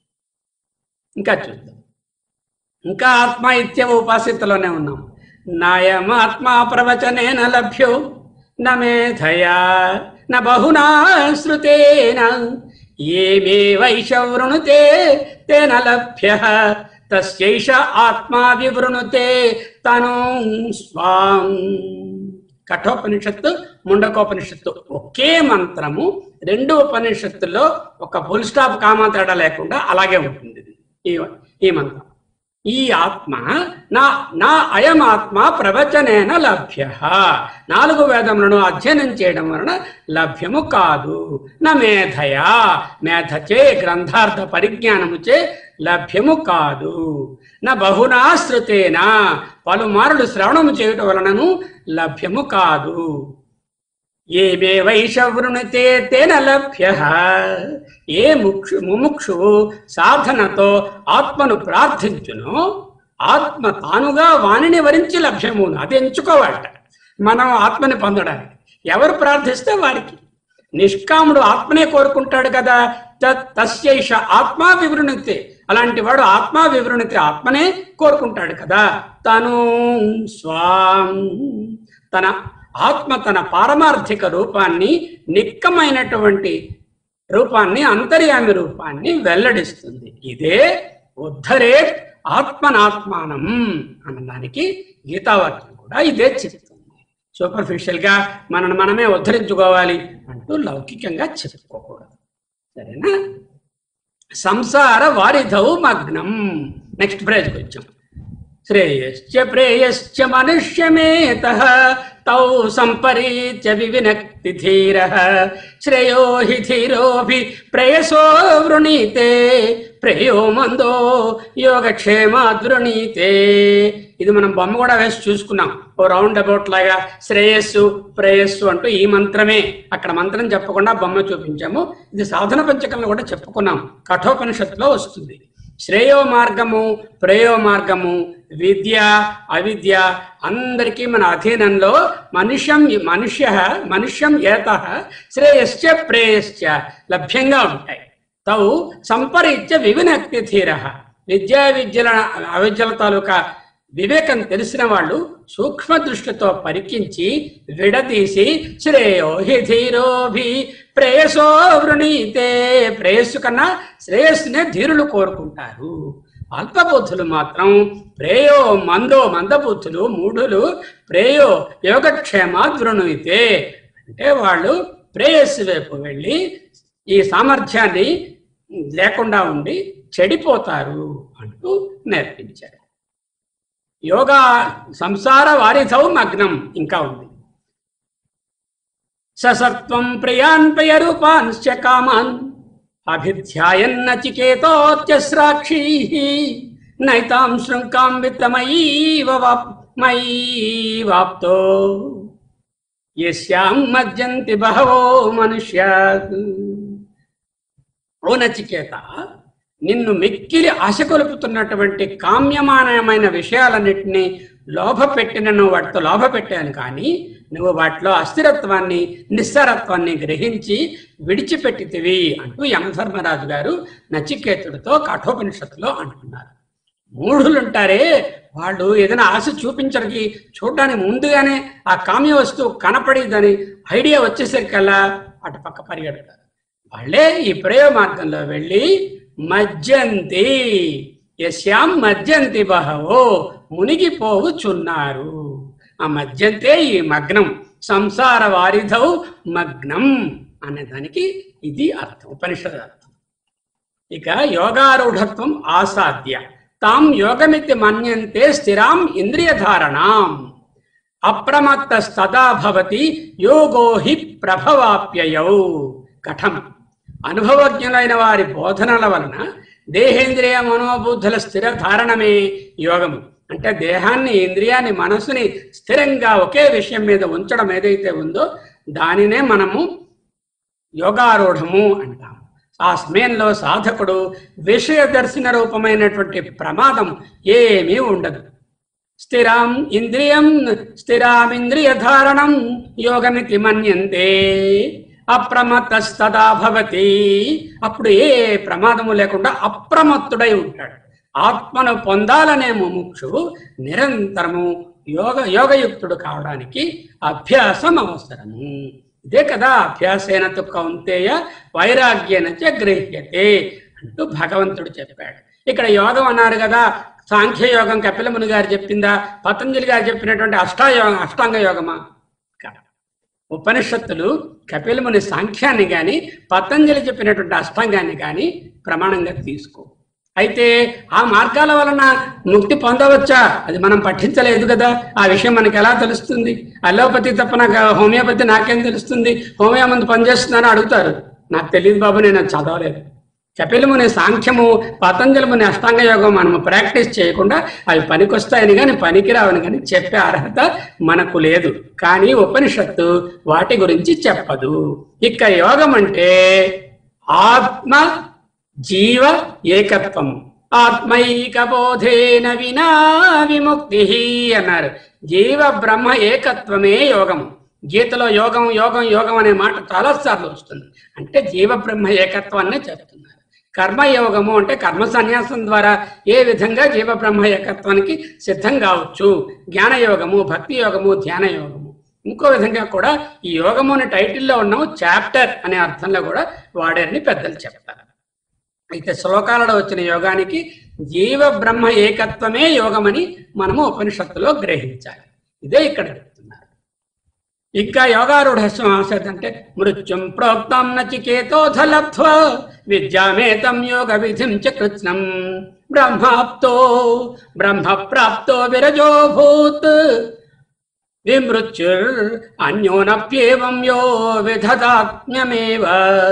ఇంకా చూద్దాం ఇంకా ఆత్మ ఇత్యవ ఉపాసితలోనే ఉన్నాం నాయమాత్మ ప్రవచనేన లభ్యో న మేధయా న బహునా శ్రుతేన ఏమే వైష వృణుతే తేన లభ్య తస్యైష ఆత్మా వివృణుతే తను స్వాం కఠోపనిషత్తు ముండకోపనిషత్తు ఒకే మంత్రము రెండు ఉపనిషత్తుల్లో ఒక ఫుల్ స్టాప్ కామా తేడా లేకుండా అలాగే ఉంటుంది ఇది. ఈ ఈ మంత్రం ఈ ఆత్మ నా నా అయం ఆత్మ ప్రవచనేన లభ్య నాలుగు వేదములను అధ్యయనం చేయడం వలన లభ్యము కాదు నా మేధయా మేధచే గ్రంథార్థ పరిజ్ఞానముచే లభ్యము కాదు నా బహునాశ్రుతేన పలుమారులు శ్రవణము చేయుట వలనను లభ్యము కాదు ఏమే వైషవృణితే తేన లభ్య ఏ ముక్షు ముముక్షువు సాధనతో ఆత్మను ప్రార్థించును ఆత్మ తానుగా వాణిని వరించి లభ్యమును అది ఎంచుకోవాలట మనం ఆత్మని పొందడానికి ఎవరు ప్రార్థిస్తే వారికి నిష్కాముడు ఆత్మనే కోరుకుంటాడు కదా తత్ తస్యైష ఆత్మా వివృణితే అలాంటి వాడు ఆత్మా వివృణితే ఆత్మనే కోరుకుంటాడు కదా తను స్వాం తన ఆత్మ తన పారమార్థిక రూపాన్ని నిక్కమైనటువంటి రూపాన్ని అంతర్యామి రూపాన్ని వెల్లడిస్తుంది ఇదే ఉద్ధరే ఆత్మనాత్మానం అన్నదానికి గీతావాక్యం కూడా ఇదే చెప్తుంది సూపర్ఫిషియల్ గా మనను మనమే ఉద్ధరించుకోవాలి అంటూ లౌకికంగా చెప్పుకోకూడదు సరేనా సంసార వారిధౌ మగ్నం నెక్స్ట్ ఫ్రేజ్కి వచ్చాం శ్రేయశ్చ ప్రేయశ్చ మనుష్యమేత తౌ సంపరీత్య వివినక్తి ధీర శ్రేయో హి ధీరోభి ప్రేయసో వృణీతే ప్రేయో మందో యోగక్షేమాద్వృణీతే ఇది మనం బొమ్మ కూడా వేసి చూసుకున్నాం ఓ రౌండ్ అబౌట్ లాగా శ్రేయస్సు ప్రేయస్సు అంటూ ఈ మంత్రమే అక్కడ మంత్రం చెప్పకుండా బొమ్మ చూపించాము ఇది సాధన పంచకంలో కూడా చెప్పుకున్నాం కఠోపనిషత్తులో వస్తుంది శ్రేయో మార్గము ప్రేయో మార్గము విద్య అవిద్య అందరికీ మన అధీనంలో మనుష్యం మనుష్య మనుష్యం ఏత శ్రేయశ్చ ప్రేయశ్చ లభ్యంగా ఉంటాయి తౌ సంపరీత్య వివినక్తి ధీర విద్యా విద్యల అవిద్యల తాలూకా వివేకం తెలిసిన వాళ్ళు సూక్ష్మ దృష్టితో పరికించి విడదీసి శ్రేయో హి ధీరోభి ప్రేయసో వృణీతే ప్రేయస్సు కన్నా శ్రేయస్సునే ధీరులు కోరుకుంటారు అల్పబుద్ధులు మాత్రం ప్రేయో మందో మందబుద్ధులు మూఢులు ప్రేయో యోగక్షేమ వృణీతే అంటే వాళ్ళు ప్రేయస్సు వైపు వెళ్ళి ఈ సామర్థ్యాన్ని లేకుండా ఉండి చెడిపోతారు అంటూ నేర్పించారు యోగా సంసార వారిధౌ మగ్నం ఇంకా ఉంది ససత్వం ప్రియాన్ ప్రియ రూపాంశ్చ కామాన్ అభిధ్యాయన్న చికేతోత్యస్రాక్షీ నైతాం శృంకాం విత్తమయీవ వాప్ మయీవాప్తో యస్యాం మజ్జంతి బహవో మనుష్యా ఓ నచికేత నిన్ను మిక్కిలి ఆశ కొలుపుతున్నటువంటి కామ్యమానమైన విషయాలన్నింటినీ లోభపెట్టిన నువ్వు వాటితో లోభపెట్టాను కానీ నువ్వు వాటిలో అస్థిరత్వాన్ని నిస్సారత్వాన్ని గ్రహించి విడిచిపెట్టితివి అంటూ యమధర్మరాజు గారు నచికేతుడితో కఠోపనిషత్తులో అంటున్నారు మూఢులుంటారే వాళ్ళు ఏదైనా ఆశ చూపించడానికి చూడడానికి ముందుగానే ఆ కామ్య వస్తువు కనపడిదని ఐడియా వచ్చేసరికల్లా అటు పక్క పరిగెడతారు వాళ్ళే ఈ ప్రేమ మార్గంలో వెళ్ళి మజ్జంతి యశ్యాం మజ్జంతి బహవో మునిగిపోవుచున్నారు ఆ మధ్యంతే ఈ మగ్నం సంసార వారిధౌ మగ్నం అనే దానికి ఇది అర్థం ఉపనిషద్ అర్థం ఇక యోగారూఢత్వం ఆసాధ్య తాం యోగమితి మన్యంతే స్థిరాం ఇంద్రియధారణాం అప్రమత్తస్తదా భవతి యోగో హి ప్రభవాప్యయౌ కఠం అనుభవజ్ఞులైన వారి బోధనల వలన దేహేంద్రియ మనోబుద్ధుల స్థిర ధారణమే యోగము అంటే దేహాన్ని ఇంద్రియాన్ని మనసుని స్థిరంగా ఒకే విషయం మీద ఉంచడం ఏదైతే ఉందో దానినే మనము యోగారూఢము అంటాము ఆ సమయంలో సాధకుడు విషయ దర్శన రూపమైనటువంటి ప్రమాదం ఏమీ ఉండదు స్థిరాం ఇంద్రియం స్థిరామింద్రియ ధారణం యోగమితి మన్యంతే అప్రమత్తస్తదా భవతి అప్పుడు ఏ ప్రమాదము లేకుండా అప్రమత్తుడై ఉంటాడు ఆత్మను పొందాలనే ముముక్షు నిరంతరము యోగ యోగయుక్తుడు కావడానికి అభ్యాసం అవసరము ఇదే కదా అభ్యాసేన తు కౌంతేయ వైరాగ్యేన చ గృహ్యతే అంటూ భగవంతుడు చెప్పాడు ఇక్కడ యోగం అన్నారు కదా సాంఖ్య యోగం కపిల ముని గారు చెప్పిందా పతంజలి గారు చెప్పినటువంటి అష్టాయోగం అష్టాంగ యోగమా కాదు. ఉపనిషత్తులు కపిల ముని సాంఖ్యాన్ని కానీ పతంజలి చెప్పినటువంటి అష్టాంగాన్ని కానీ ప్రమాణంగా తీసుకో అయితే ఆ మార్గాల వలన ముక్తి పొందవచ్చా అది మనం పఠించలేదు కదా ఆ విషయం మనకి ఎలా తెలుస్తుంది అలోపతి తప్ప నాకు హోమియోపతి నాకేం తెలుస్తుంది హోమియో మందు పనిచేస్తుందని అడుగుతారు నాకు తెలియదు బాబు నేను అది చదవలేదు కపిల ముని సాంఖ్యము పతంజలి ముని అష్టాంగ యోగం మనము ప్రాక్టీస్ చేయకుండా అవి పనికొస్తాయని కానీ పనికిరావని కానీ చెప్పే అర్హత మనకు లేదు కానీ ఉపనిషత్తు వాటి గురించి చెప్పదు ఇక యోగం అంటే ఆత్మ జీవ ఏకత్వము ఆత్మైక బోధేన వినా విముక్తి అన్నారు జీవ బ్రహ్మ ఏకత్వమే యోగము గీతలో యోగం యోగం యోగం అనే మాట చాలాసార్లు వస్తుంది అంటే జీవ బ్రహ్మ ఏకత్వాన్నే చెప్తున్నారు కర్మయోగము అంటే కర్మ సన్యాసం ద్వారా ఏ విధంగా జీవ బ్రహ్మ ఏకత్వానికి సిద్ధం కావచ్చు జ్ఞానయోగము భక్తి యోగము ధ్యాన యోగము ఇంకో విధంగా కూడా ఈ యోగము అనే టైటిల్లో ఉన్నాము చాప్టర్ అనే అర్థంలో కూడా వాడారని పెద్దలు చెప్తారు అయితే శ్లోకాలలో వచ్చిన యోగానికి జీవ బ్రహ్మ ఏకత్వమే యోగమని మనము ఉపనిషత్తులో గ్రహించాలి ఇదే ఇక్కడ చెప్తున్నారు ఇంకా యోగారూఢ సమాసత్ అంటే మృత్యుం ప్రోక్తం నచికేతోధ లబ్ధ్వ విద్యామేతం యోగ విధిం చ కృత్స్నం బ్రహ్మాప్తో బ్రహ్మ ప్రాప్తో విరజోభూత్ విమృత్యుర్ అన్యోనప్యేవం యో విధదాత్మ్యమేవ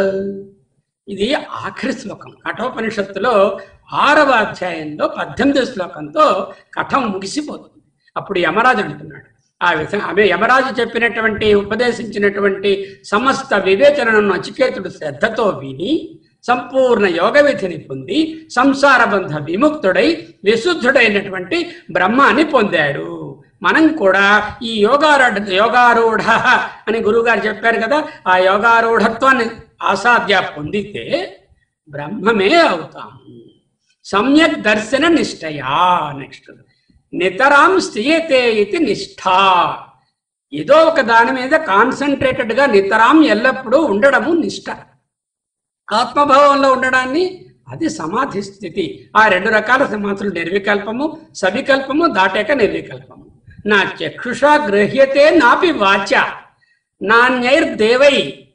ఇది ఆఖరి శ్లోకం కఠోపనిషత్తులో ఆరవ అధ్యాయంలో పద్దెనిమిది శ్లోకంతో కథం ముగిసిపోతుంది అప్పుడు యమరాజు అంటున్నాడు ఆ విధంగా ఆమె యమరాజు చెప్పినటువంటి ఉపదేశించినటువంటి సమస్త వివేచనను నచికేతుడు శ్రద్ధతో విని సంపూర్ణ యోగ విధిని పొంది సంసార బంధ విముక్తుడై విశుద్ధుడైనటువంటి బ్రహ్మాన్ని పొందాడు మనం కూడా ఈ యోగారూఢ యోగారూఢ అని గురువుగారు చెప్పారు కదా ఆ యోగారూఢత్వాన్ని ఆసాధ్య పొందితే బ్రహ్మమే అవుతాము సమ్యక్ దర్శన నిష్టయా నెక్స్ట్ నితరాం స్థియతే ఇది నిష్ఠ ఏదో ఒక దాని మీద కాన్సన్ట్రేటెడ్ గా నితరాం ఎల్లప్పుడూ ఉండడము నిష్ఠ ఆత్మభావంలో ఉండడాన్ని అది సమాధి స్థితి ఆ రెండు రకాల సమాధులు నిర్వికల్పము సవికల్పము దాటాక నిర్వికల్పము నా చక్షుష గృహ్యతే నాపి వాచ నాణ్యైర్దేవై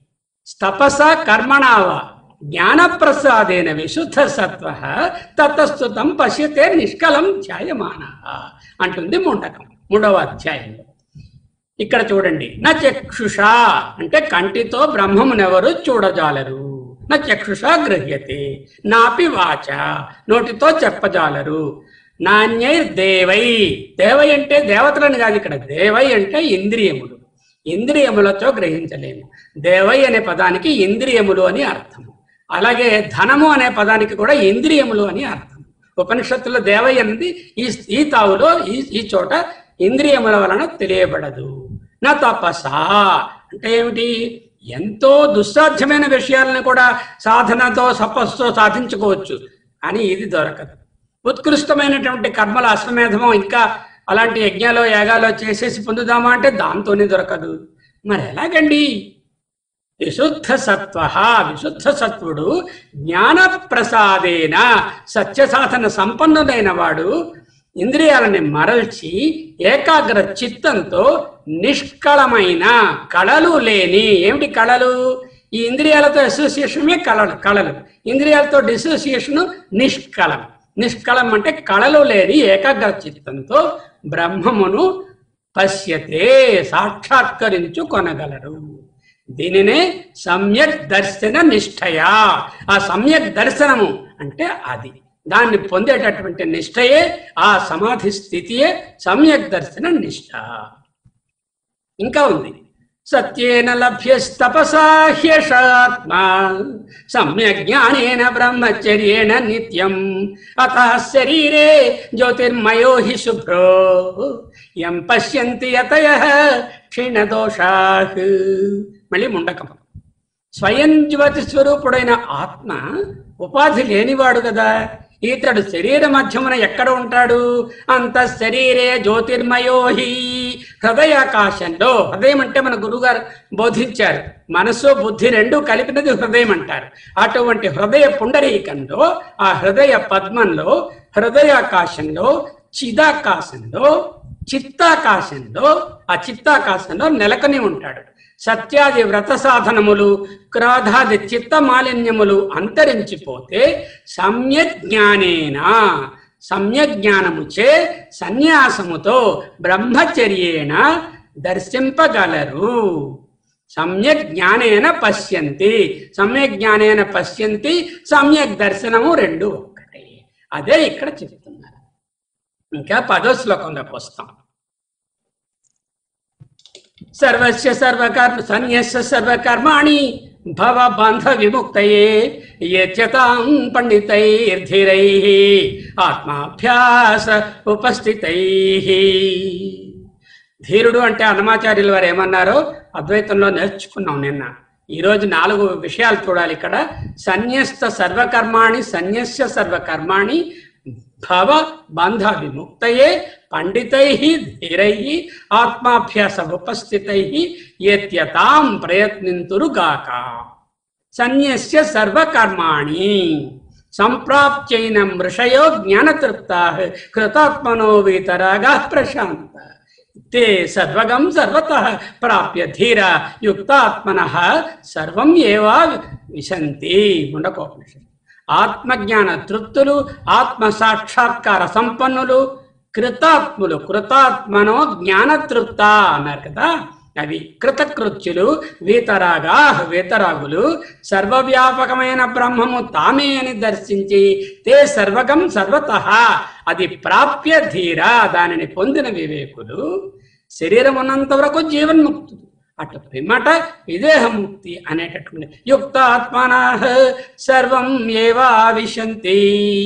తపస కర్మణావ జ్ఞానప్రసాదేన విశుద్ధ సత్వ తతస్థుతం పశ్యతే నిష్కలం ధ్యాయమాన అంటుంది ముండకం మూడవ అధ్యాయంలో ఇక్కడ చూడండి నా చక్షుష అంటే కంటితో బ్రహ్మమునెవరు చూడజాలరు నా చక్షుష గృహ్యతే నాపి వాచ నోటితో చెప్పజాలరు నాణ్యై దేవై దేవై అంటే దేవతలని కాదు ఇక్కడ దేవై అంటే ఇంద్రియములు ఇంద్రియములతో గ్రహించలేము దేవై అనే పదానికి ఇంద్రియములు అని అర్థము అలాగే ధనము అనే పదానికి కూడా ఇంద్రియములు అని అర్థం ఉపనిషత్తులో దేవై అన్నది ఈ ఈ తావులో ఈ ఈ చోట ఇంద్రియముల వలన తెలియబడదు నా తపస అంటే ఏమిటి ఎంతో దుస్సాధ్యమైన విషయాలను కూడా సాధనతో తపస్సుతో సాధించుకోవచ్చు కానీ ఇది దొరకదు ఉత్కృష్టమైనటువంటి కర్మల అశ్వమేధమో ఇంకా అలాంటి యజ్ఞాలో యాగాలో చేసేసి పొందుదామా అంటే దాంతోనే దొరకదు మరి ఎలాగండి విశుద్ధ సత్వ విశుద్ధ సత్వుడు జ్ఞాన ప్రసాదేన సత్య సాధన సంపన్నుడైన వాడు ఇంద్రియాలని మరల్చి ఏకాగ్ర చిత్తంతో నిష్కళమైన కళలు లేని ఏమిటి కళలు ఈ ఇంద్రియాలతో అసోసియేషనే కళలు కళలు ఇంద్రియాలతో డిసోసియేషను నిష్కళం నిష్కళం అంటే కళలు లేని ఏకాగ్ర చిత్తంతో బ్రహ్మమును పశ్యతే సాక్షాత్కరించు కొనగలరు దీనినే సమ్యక్ దర్శన నిష్ఠయా ఆ సమ్యక్ దర్శనము అంటే అది దాన్ని పొందేటటువంటి నిష్ఠయే ఆ సమాధి స్థితియే సమ్యక్ దర్శన నిష్ఠ ఇంకా ఉంది సత్యేన లభ్యస్తపసాహ్యషాత్మా సమ్యక్ జ్ఞానేన బ్రహ్మచర్యేణ నిత్యం అత శరీరే జ్యోతిర్మయో హి శుభ్రో యం పశ్యంతి యతయ క్షీణదోషా మళ్ళీ ముండకం స్వయం జ్యోతి స్వరూపుడైన ఆత్మ ఉపాధి లేనివాడు కదా ఇతడు శరీర మధ్యమున ఎక్కడ ఉంటాడు అంత శరీరే జ్యోతిర్మయోహి హృదయాకాశంలో హృదయం అంటే మన గురుగారు బోధించారు మనసు బుద్ధి రెండు కలిపినది హృదయం అంటారు అటువంటి హృదయ పుండరీకంలో ఆ హృదయ పద్మంలో హృదయాకాశంలో చిదాకాశంలో చిత్తాకాశంలో ఆ చిత్తాకాశంలో నెలకొని ఉంటాడు సత్యాది వ్రత సాధనములు క్రోధాది చిత్త మాలిన్యములు అంతరించిపోతే సమ్యక్ జ్ఞానేన సమ్యక్ జ్ఞానముచే సన్యాసముతో బ్రహ్మచర్యేణ దర్శింపగలరు సమ్యక్ జ్ఞానేన పశ్యంతి సమ్యక్ జ్ఞానేన పశ్యంతి సమ్యక్ దర్శనము రెండు ఒక్కటే అదే ఇక్కడ చెప్తున్నారు ఇంకా పదో శ్లోకంలోకి వస్తాం సర్వస్య సర్వకర్మ సన్యస్య సర్వకర్మాణి భవ బంధ విముక్తయే యచ్యతాం పండితైర్ధీరై ఆత్మాభ్యాస ఉపస్థితై ధీరుడు అంటే అన్నమాచార్యుల వారు ఏమన్నారో అద్వైతంలో నేర్చుకున్నాం నిన్న ఈరోజు నాలుగు విషయాలు చూడాలి ఇక్కడ సన్యస్త సర్వకర్మాణి సన్యస్య సర్వకర్మాణి భవ బంధ విముక్తయే పండితై ధీరై ఆత్మాభ్యాస ఉపస్థితై ఏత్యతాం ప్రయత్నింతురుగాక సన్యస్య సర్వకర్మాణి సంప్రాప్చైన మృషయో జ్ఞానతృప్తా కృతాత్మనో వీతరాగా ప్రశాంత తే సర్వగం సర్వత ప్రాప్య ధీర యుక్తాత్మన సర్వం ఏవా విశంతి ముండకోపనిషత్ ఆత్మజ్ఞాన తృప్తులు ఆత్మ సాక్షాత్కార సంపన్నులు కృతాత్ములు కృతాత్మనో జ్ఞానతృప్త అన్నారు కదా అవి కృతకృత్యులు వీతరాగా వీతరాగులు సర్వవ్యాపకమైన బ్రహ్మము తామే అని దర్శించి తే సర్వగం సర్వత అది ప్రాప్య ధీర దానిని పొందిన వివేకులు శరీరం ఉన్నంత వరకు జీవన్ముక్తులు అటు పిమ్మట విదేహముక్తి అనేటటువంటి యుక్త ఆత్మన సర్వం ఏవా విశంతి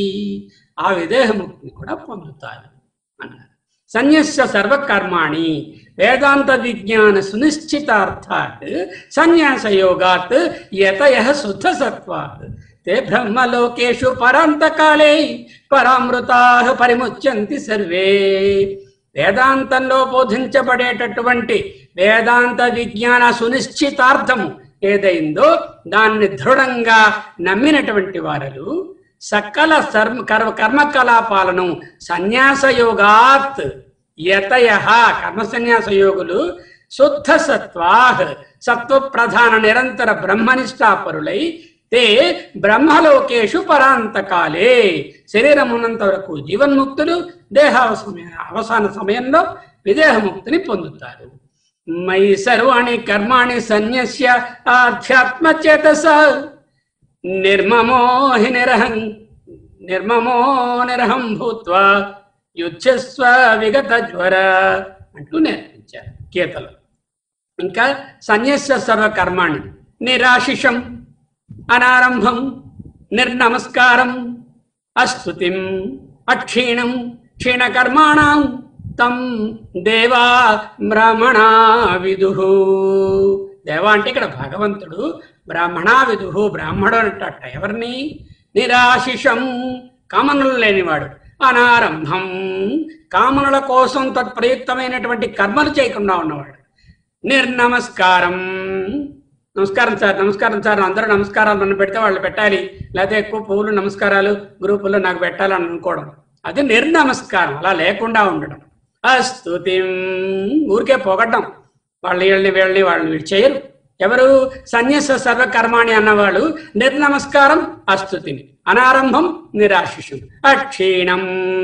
ఆ విదేహముక్తిని కూడా పొందుతారు అన్నారు సన్యస్య సర్వకర్మాణి వేదాంత విజ్ఞాన సునిశ్చితార్థాత్ సన్యాసయోగాత్ యతయ శుద్ధ సత్వాత్ తే బ్రహ్మలోకేషు పరాంతకాలే పరామృతా పరిముచ్యంతి సర్వే వేదాంతంలో బోధించబడేటటువంటి వేదాంత విజ్ఞాన సునిశ్చితార్థము ఏదైందో దాన్ని దృఢంగా నమ్మినటువంటి వారు సకల సర్మ కర్మ కర్మకలాపాలను సన్యాసయోగాత్ యతయ కర్మ సన్యాస యోగులు శుద్ధ సత్వాహ్ సత్వ ప్రధాన నిరంతర బ్రహ్మనిష్టాపరులై తే బ్రహ్మలోకేషు పరాంతకాలే శరీరం ఉన్నంత వరకు జీవన్ముక్తులు దేహావసమ అవసాన సమయంలో విదేహముక్తిని పొందుతారు మై సర్వాణి కర్మాణి సన్యస్య ఆధ్యాత్మ చేతస నిర్మమో హి నిరహం నిర్మమో నిరహం భూత్వా యుద్ధస్వ విగత జ్వర అంటూ నేర్పించారు గీతలో ఇంకా సన్యస్య సర్వకర్మాణి నిరాశిషం అనారంభం నిర్నమస్కారం అస్తుతిం అక్షీణం క్షీణకర్మాణం తం దేవా బ్రాహ్మణా విదు దేవా అంటే ఇక్కడ భగవంతుడు బ్రాహ్మణా విదు బ్రాహ్మడు అంటట ఎవరిని నిరాశిషం కామనులు లేనివాడు అనారంభం కామనుల కోసం తత్ప్రయుక్తమైనటువంటి కర్మలు చేయకుండా ఉన్నవాడు నిర్నమస్కారం నమస్కారం సార్ నమస్కారం సార్ అందరూ నమస్కారాలు నన్ను పెడితే వాళ్ళు పెట్టాలి లేకపోతే ఎక్కువ పువ్వులు నమస్కారాలు గ్రూపుల్లో నాకు పెట్టాలని అనుకోవడం అది నిర్నమస్కారం అలా లేకుండా ఉండడం అస్తుతిం ఊరికే పొగడ్డం వాళ్ళని వీళ్ళని వీళ్ళని వాళ్ళని వీళ్ళు చేయరు ఎవరు సన్యాస సర్వకర్మాణి అన్నవాళ్ళు నిర్నమస్కారం అస్తుతిని అనారంభం నిరాశిషం అక్షీణం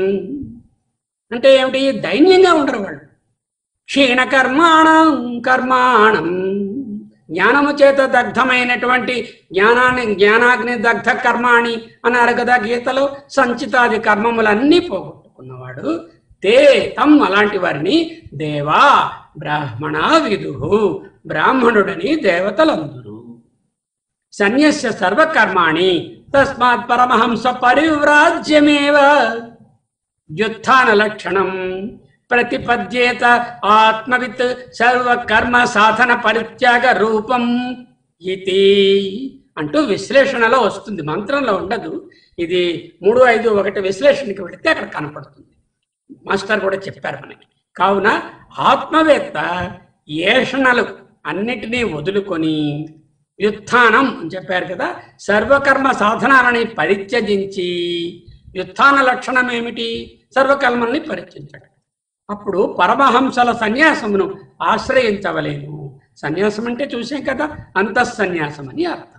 అంటే ఏమిటి దైన్యంగా ఉండరు వాళ్ళు క్షీణ కర్మాణం కర్మాణం జ్ఞానము చేత దగ్ధమైనటువంటి జ్ఞానాన్ని జ్ఞానాగ్ని దగ్ధ కర్మాణి అన్నారు కదా గీతలో సంచితాది కర్మములన్నీ పోగొట్టుకున్నవాడు తే తం అలాంటి వారిని దేవా బ్రాహ్మణ విదుహు బ్రాహ్మణుడని దేవతలందురు సన్యస్య సర్వకర్మాణి తస్మాత్ పరమహంస పరివ్రాజ్యమేవ వ్యుత్థాన లక్షణం ప్రతిపద్యేత ఆత్మవిత్ సర్వకర్మ సాధన పరిత్యాగ రూపం ఇది అంటూ విశ్లేషణలో వస్తుంది మంత్రంలో ఉండదు ఇది మూడు ఐదు ఒకటి విశ్లేషణకి వెళితే అక్కడ కనపడుతుంది మాస్టర్ కూడా చెప్పారు మనకి కావున ఆత్మవేత్త ఏషణలు అన్నిటినీ వదులుకొని వ్యుత్థానం అని చెప్పారు కదా సర్వకర్మ సాధనాలని పరిత్యజించి వ్యుత్థాన లక్షణం ఏమిటి సర్వకర్మల్ని పరిత్యజించడం అప్పుడు పరమహంసల సన్యాసమును ఆశ్రయించవలేను సన్యాసం అంటే చూసాం కదా అంతఃసన్యాసం అని అర్థం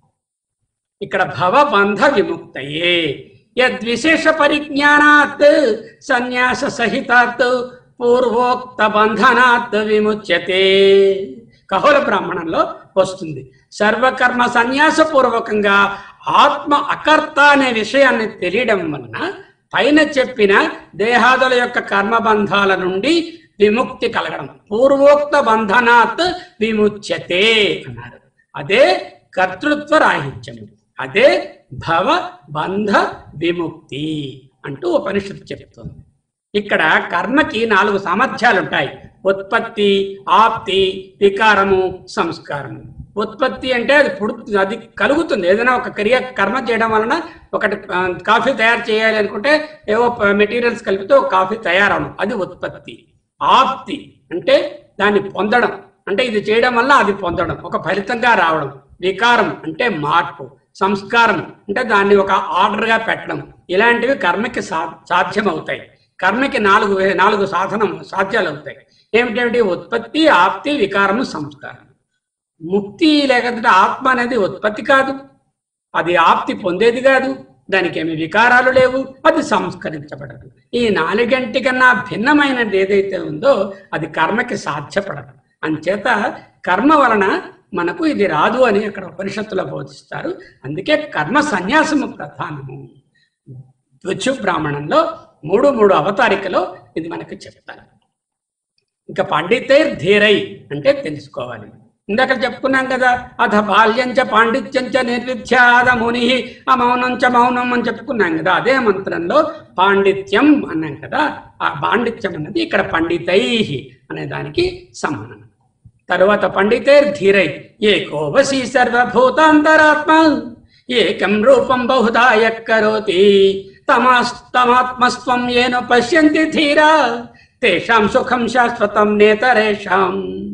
ఇక్కడ భవబంధ విముక్తయే యద్విశేష పరిజ్ఞానాత్ సన్యాస సహితాత్ పూర్వోక్త బంధనాత్ విముచ్యతే కహోల బ్రాహ్మణంలో వస్తుంది సర్వకర్మ సన్యాసపూర్వకంగా ఆత్మ అకర్త అనే విషయాన్ని తెలియడం వలన పైన చెప్పిన దేహాదుల యొక్క కర్మబంధాల నుండి విముక్తి కలగడం పూర్వోక్త బంధనాత్ విముచ్యతే అన్నారు అదే కర్తృత్వ రాహిత్యము అదే భవ బంధ విముక్తి అంటూ ఉపనిషత్తు చెప్తుంది ఇక్కడ కర్మకి నాలుగు సామర్థ్యాలు ఉంటాయి ఉత్పత్తి ఆప్తి వికారము సంస్కారము ఉత్పత్తి అంటే అది పుడుతుంది అది కలుగుతుంది ఏదైనా ఒక క్రియ కర్మ చేయడం వలన ఒకటి ఆ, కాఫీ తయారు చేయాలి అనుకుంటే ఏవో మెటీరియల్స్ కలిపితే ఒక కాఫీ తయారవడం అది ఉత్పత్తి ఆప్తి అంటే దాన్ని పొందడం అంటే ఇది చేయడం వల్ల అది పొందడం ఒక ఫలితంగా రావడం వికారం అంటే మార్పు సంస్కారం అంటే దాన్ని ఒక ఆర్డర్గా పెట్టడం ఇలాంటివి కర్మకి సా సాధ్యమవుతాయి కర్మకి నాలుగు వే- నాలుగు సాధనం సాధ్యాలు అవుతాయి ఏమిటేమిటి ఉత్పత్తి ఆప్తి వికారము సంస్కారం ముక్తి లేకపోతే ఆత్మ అనేది ఉత్పత్తి కాదు అది ఆప్తి పొందేది కాదు దానికి ఏమి వికారాలు లేవు అది సంస్కరించబడదు ఈ నాలుగంటి కన్నా భిన్నమైనది ఏదైతే ఉందో అది కర్మకి సాధ్యపడదు అంచేత కర్మ వలన మనకు ఇది రాదు అని అక్కడ ఉపనిషత్తులో బోధిస్తారు అందుకే కర్మ సన్యాసము ప్రధానము ద్విచు బ్రాహ్మణంలో మూడు మూడు అవతారికలో ఇది మనకు చెప్తారు ఇంకా పండితైర్ ధీరై అంటే తెలుసుకోవాలి ఇందాక చెప్పుకున్నాం కదా అథ బాల్యంచ పాండిత్యంచ నిర్విధ్యాద ముని అమౌనం చ మౌనం అని చెప్పుకున్నాం కదా అదే మంత్రంలో పాండిత్యం అన్నాం కదా ఆ పాండిత్యం అన్నది ఇక్కడ పండితై అనే దానికి సమానం తరువాత పండితైర్ ధీరై ఏకోవసి సర్వభూతాంతరాత్మ ఏకం రూపం బహుధా యక్కరోతి తమాస్తమాత్మస్వం ఏన పశ్యంతి ధీరా తేషాం సుఖం శాశ్వతం నేతరేషాం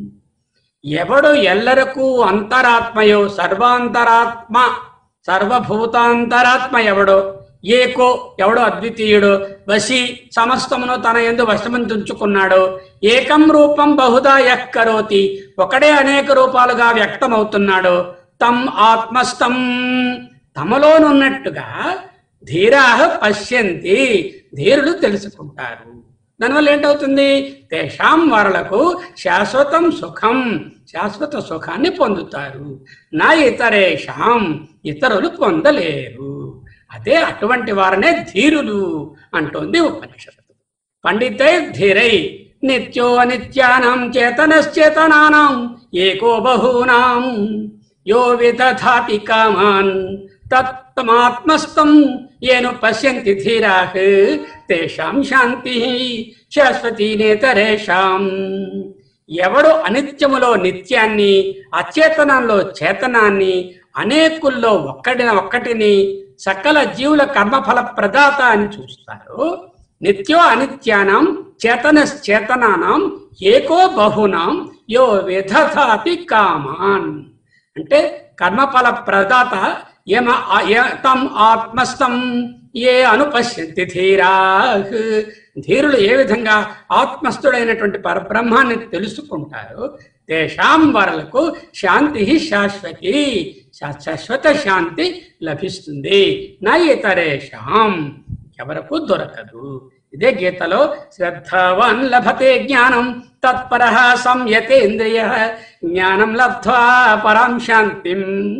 ఎవడు ఎల్లరకు అంతరాత్మయో సర్వాంతరాత్మ సర్వభూతాంతరాత్మ ఎవడో ఏకో ఎవడో అద్వితీయుడు వశి సమస్తమును తన ఎందు వశమంతుంచుకున్నాడో ఏకం రూపం బహుదా యక్కరోతి ఒకడే అనేక రూపాలుగా వ్యక్తమవుతున్నాడో తం ఆత్మస్థం తమలోనున్నట్టుగా ధీరా పశ్యంతి ధీరులు తెలుసుకుంటారు దానివల్ల ఏంటవుతుంది తేషాం వరలకు శాశ్వతం సుఖం శాశ్వత సుఖాన్ని పొందుతారు నా ఇతరేషాం ఇతరులు పొందలేరు అదే అటువంటి వారనే ధీరులు అంటోంది ఉపనిషత్తు పండితే ధీరై నిత్యో అనిత్యానాం చేతనశ్చేతనానాం ఏకో బహూనాం యో విదధాతి కామాన్ తత్మాత్మస్థం ఏను పశ్యంతి ధీరాః తేషాం శాంతి శాశ్వతీ నేతరేషాం ఎవడు అనిత్యములో నిత్యాన్ని అచేతనంలో చేతనాన్ని అనేకుల్లో ఒక్కడిన ఒక్కటిని సకల జీవుల కర్మఫల ప్రదాత అని చూస్తారు నిత్యో అనిత్యానాం చేతనశ్చేతనానాం ఏకో బహునాం యో విధధాతి కామాన్ అంటే కర్మఫల ప్రదాత ఏమ ఏ- తం ఆత్మస్థం ఏ అనుపశ్యంతి ధీరా ధీరులు ఏ విధంగా ఆత్మస్థుడైనటువంటి పరబ్రహ్మాన్ని తెలుసుకుంటారో తేషాం వరలకు శాంతి శాశ్వతి శా- శాశ్వత శాంతి లభిస్తుంది నా ఇతరేషాం ఎవరకు దొరకదు ఇదే గీతలో శ్రద్ధావాన్ లభతే జ్ఞానం తత్పర సంయతేంద్రియ జ్ఞానం లబ్ధ్వా పరాం శాంతిం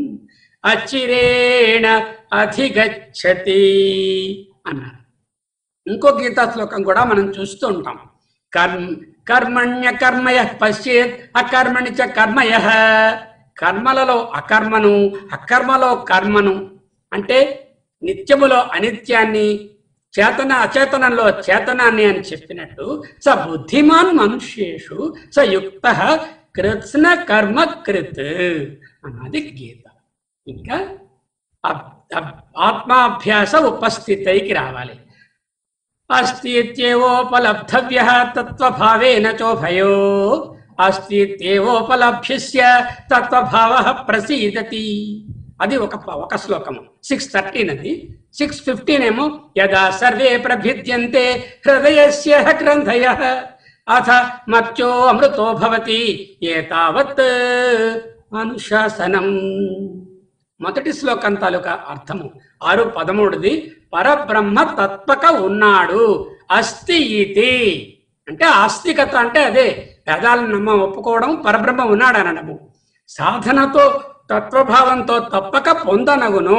అచిరేణ అధిగచ్చతి అన్నారు ఇంకో గీతా శ్లోకం కూడా మనం చూస్తూ ఉంటాం కర్మ కర్మణ్య కర్మయ పశ్చేత్ అకర్మణి చ కర్మయ కర్మలలో అకర్మను అకర్మలో కర్మను అంటే నిత్యములో అనిత్యాన్ని చేతన అచేతనంలో చేతనాన్ని అని చెప్పినట్టు స బుద్ధిమాన్ మనుష్యేషు స యుక్త కృత్స్న కర్మ కృత్ అన్నది గీత ఇంకా అబ్- అబ్- ఆత్మాభ్యాస ఉపస్థితికి రావాలి అస్తి ఇత్యేవోపలబ్ధవ్య తత్వభావేన చోభయో అస్తి ఇత్యేవోపలభ్యస్య తత్వభావ ప్రసీదతి అది ఒక ఒక శ్లోకము సిక్స్ థర్టీన్ అది సిక్స్ ఫిఫ్టీన్ ఏమో యదా సర్వే ప్రభిద్యంతే హృదయస్య గ్రంథయ అథ మత్యో అమృతో భవతి ఏతావత్ అనుశాసనం మొదటి శ్లోకం తాలూకా అర్థము ఆరు పదమూడుది పరబ్రహ్మ తత్వక ఉన్నాడు అస్తి ఇతి అంటే ఆస్తికత అంటే అదే వేదాలను నమ్మ ఒప్పుకోవడం పరబ్రహ్మ ఉన్నాడు అనడము సాధనతో తత్వభావంతో తప్పక పొందనగును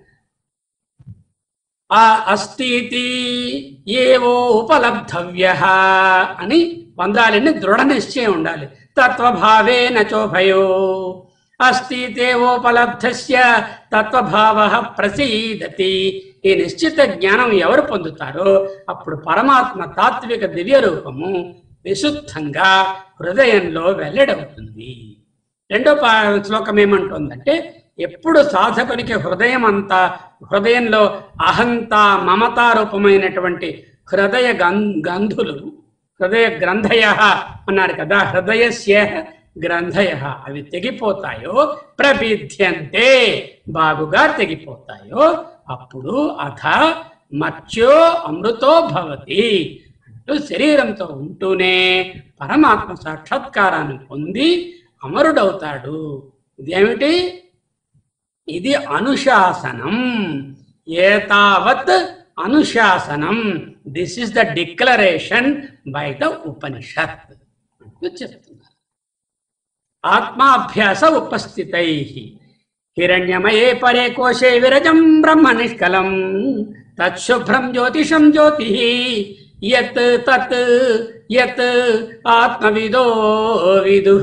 ఆ అస్థితి ఏవో ఉపలబ్ధవ్య అని పొందాలని దృఢ నిశ్చయం ఉండాలి తత్వభావే నచోభయో అస్తి దేవోపలబ్ధస్య తత్వభావ ప్రసీదతి ఈ నిశ్చిత జ్ఞానం ఎవరు పొందుతారో అప్పుడు పరమాత్మ తాత్విక దివ్య రూపము విశుద్ధంగా హృదయంలో వెల్లడవుతుంది రెండో పా- శ్లోకం ఏమంటుందంటే ఎప్పుడు సాధకునికి హృదయం అంతా హృదయంలో అహంత మమతా రూపమైనటువంటి హృదయ గం- గంధులు హృదయ గ్రంథయ అన్నారు కదా హృదయస్య గ్రంథయ అవి తెగిపోతాయో ప్రభిద్యంతే బాగుగా తెగిపోతాయో అప్పుడు అథ మత్స్యో అమృతో భవతి అంటూ శరీరంతో ఉంటూనే పరమాత్మ సాక్షాత్కారాన్ని పొంది అమరుడవుతాడు ఇదేమిటి ఇది అనుశాసనం ఏతావత్ అనుశాసనం this is the declaration by the Upanishad అంటూ చెప్తున్నారు ఆత్మాభ్యాస ఉపస్థితై హిరణ్యమయే పరే కోశే విరజం బ్రహ్మ నిష్కలం తత్శుభ్రం జ్యోతిషం జ్యోతి యత్ తత్ యత్ ఆత్మవిదో విదు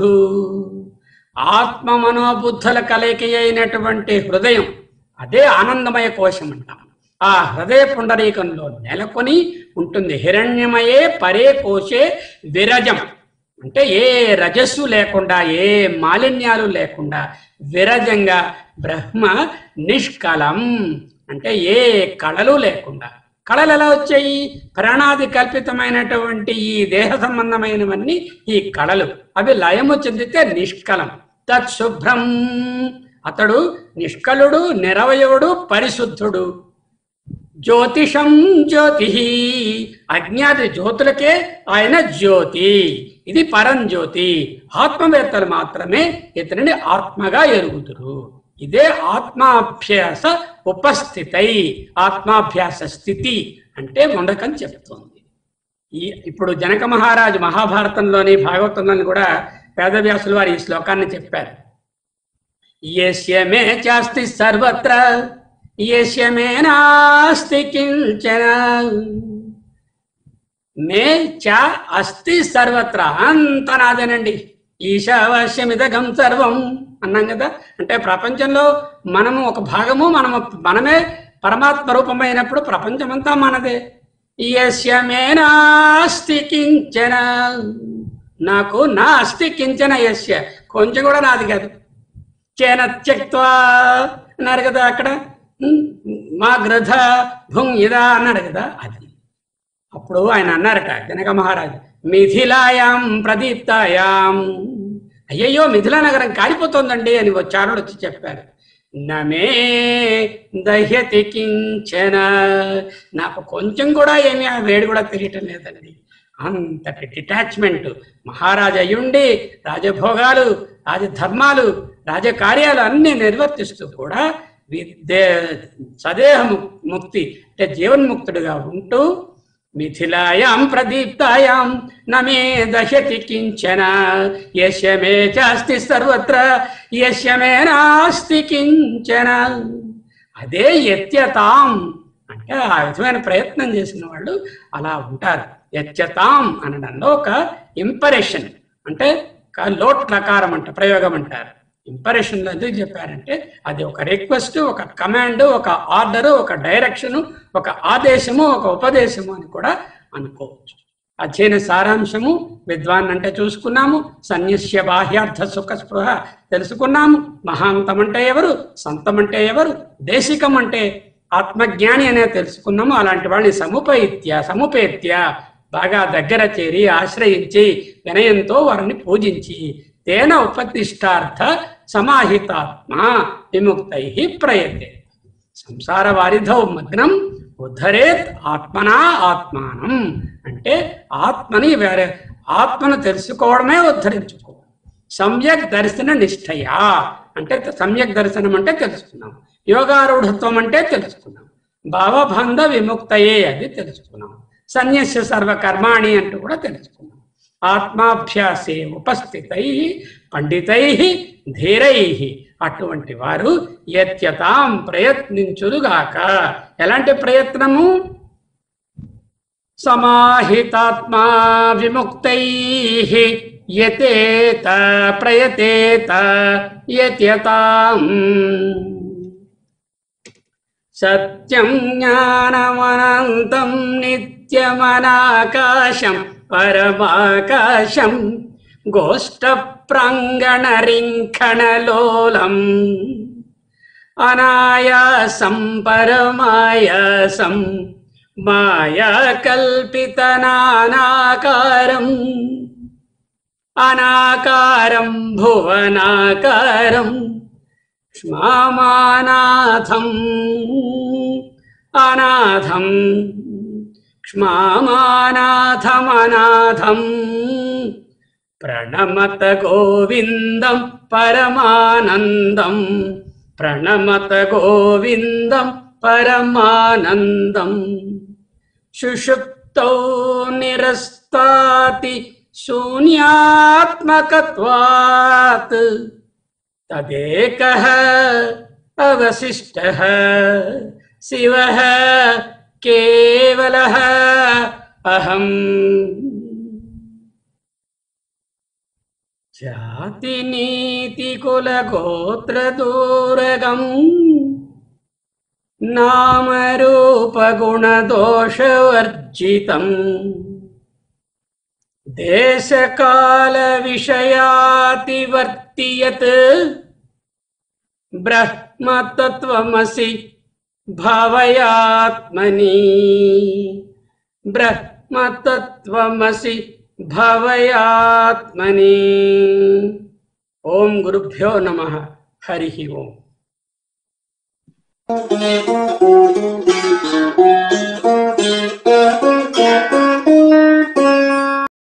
ఆత్మ మనోబుద్ధుల కలయిక అయినటువంటి హృదయం అదే ఆనందమయ కోశం అంటాం ఆ హృదయ పుండరీకంలో నెలకొని ఉంటుంది హిరణ్యమయే పరే కోశే విరజం అంటే ఏ రజస్సు లేకుండా ఏ మాలిన్యాలు లేకుండా విరజంగా బ్రహ్మ నిష్కలం అంటే ఏ కళలు లేకుండా కళలు ఎలా వచ్చాయి ప్రాణాది కల్పితమైనటువంటి ఈ దేహ సంబంధమైనవన్నీ ఈ కళలు అవి లయము చెందితే నిష్కలం తత్శుభ్రం అతడు నిష్కలుడు నిరవయవుడు పరిశుద్ధుడు జ్యోతిషం జ్యోతి అజ్ఞాతి జ్యోతులకే ఆయన జ్యోతి ఇది పరంజ్యోతి ఆత్మవేత్తలు మాత్రమే ఇతనిని ఆత్మగా ఎరుగుతురు ఇదే ఆత్మాభ్యాస ఉపస్థితై ఆత్మాభ్యాస స్థితి అంటే ముండకని చెప్తోంది ఈ ఇప్పుడు జనక మహారాజు మహాభారతంలోని భాగవతంలోని కూడా వేదవ్యాసులు వారు ఈ శ్లోకాన్ని చెప్పారు యస్య మే చాస్తి సర్వత్ర యస్య మే నాస్తి కించన మే చ అస్తి సర్వత్ర అంత నాదేనండి ఈశావాస్యమిదగం సర్వం అన్నాం కదా అంటే ప్రపంచంలో మనము ఒక భాగము మనము మనమే పరమాత్మ రూపమైనప్పుడు ప్రపంచమంతా మనదే యస్య మే నాస్తి కించన నాకు నా అస్తి కించన యస్య కొంచెం కూడా నాది కాదు చేన త్యక్వా అన్నారు కదా అక్కడ ఉమ్, మా గ్రథ భుంగ్ ఇదా అన్నాడు కదా అది అప్పుడు ఆయన అన్నారట జనక మహారాజు మిథిలాయాం ప్రదీప్తాయాం అయ్యయ్యో మిథిలా నగరం కాలిపోతోందండి అని ఓ చారుడు వచ్చి చెప్పారు నమే దహ్యతి కించన నాకు కొంచెం కూడా ఏమీ ఆ వేడి కూడా తెలియటం లేదండి అంతటి డిటాచ్మెంట్ మహారాజు అయ్యుండి రాజభోగాలు రాజధర్మాలు రాజకార్యాలు అన్ని నిర్వర్తిస్తూ కూడా విద్య సదేహ ము- ముక్తి అంటే జీవన్ముక్తుడిగా ఉంటూ మిథిలాయాం ప్రదీప్తాయాం నమే దశతి కించన యస్య మే చాస్తి సర్వత్ర యస్య మే నాస్తి కించన అదే యత్యతాం అంటే ఆ విధమైన ప్రయత్నం చేసిన వాళ్ళు అలా ఉంటారు యత్యతాం అనడంలో ఒక ఇంపరేషన్ అంటే ఒక లోట్ ప్రకారం అంట ప్రయోగం అంటారు ఇంపరేషన్ ఎందుకు చెప్పారంటే అది ఒక రిక్వెస్ట్ ఒక కమాండ్ ఒక ఆర్డర్ ఒక డైరెక్షన్ ఒక ఆదేశము ఒక ఉపదేశము అని కూడా అనుకోవచ్చు అధ్యయన సారాంశము విద్వాన్ అంటే చూసుకున్నాము సన్యస్య బాహ్యార్థ సుఖ స్పృహ తెలుసుకున్నాము మహాంతం అంటే ఎవరు సంతం అంటే ఎవరు దేశికం అంటే ఆత్మజ్ఞాని అనే తెలుసుకున్నాము అలాంటి వాళ్ళని సముపైత్య సముపేత్య బాగా దగ్గర చేరి ఆశ్రయించి వినయంతో వారిని పూజించి తేన ఉపతిష్టార్థ సమాహితాత్మ విముక్తై ప్రయతే సంసార వారిధౌ మగ్నం ఉద్ధరేత్ ఆత్మనా ఆత్మానం అంటే ఆత్మని వేరే ఆత్మను తెలుసుకోవడమే ఉద్ధరించుకో సమ్యక్ దర్శన నిష్ఠయా అంటే సమ్యక్ దర్శనం అంటే తెలుసుకున్నాం యోగారూఢత్వం అంటే తెలుసుకున్నాం భావబంధ విముక్తయే అది తెలుసుకున్నాం సన్యస్య సర్వ కర్మాణి అంటూ కూడా తెలుసుకున్నాం ఆత్మాభ్యాసే ఉపస్థితై పండితై ధీరై అటువంటి వారు యత్యతాం ప్రయత్నించుదుగాక ఎలాంటి ప్రయత్నము సమాహితాత్మా విముక్తై యతేత ప్రయతేత యత్యతాం సత్యం జ్ఞానమనంతం నిత్యమనాకాశం పరమాకాశం గోష్ఠప్రాంగణరింఖణలోలం అనాయాసం పరమాయాసం మాయా కల్పితనానాకారం అనాకారం భువనాకారం క్ష్మామానాథం అనాథం క్ష్మామానాథమనాథం ప్రణమత గోవిందం పరమానందం ప్రణమత గోవిందం పరమానందం సుషుప్తౌ నిరస్తాతి శూన్యాత్మకత్వాత్ తదేకः అవశిష్టः శివः కేవలः అహం జాతి నీతి కుల గోత్రదూరగం నామరూపగుణదోషవర్జితం దేశకాల విషయాతివర్తియత్ బ్రహ్మతత్వమసి భావయాత్మని బ్రహ్మతత్వమసి భవయాత్మని ఓం గురుభ్యో నమ హరి ఓం Thank you.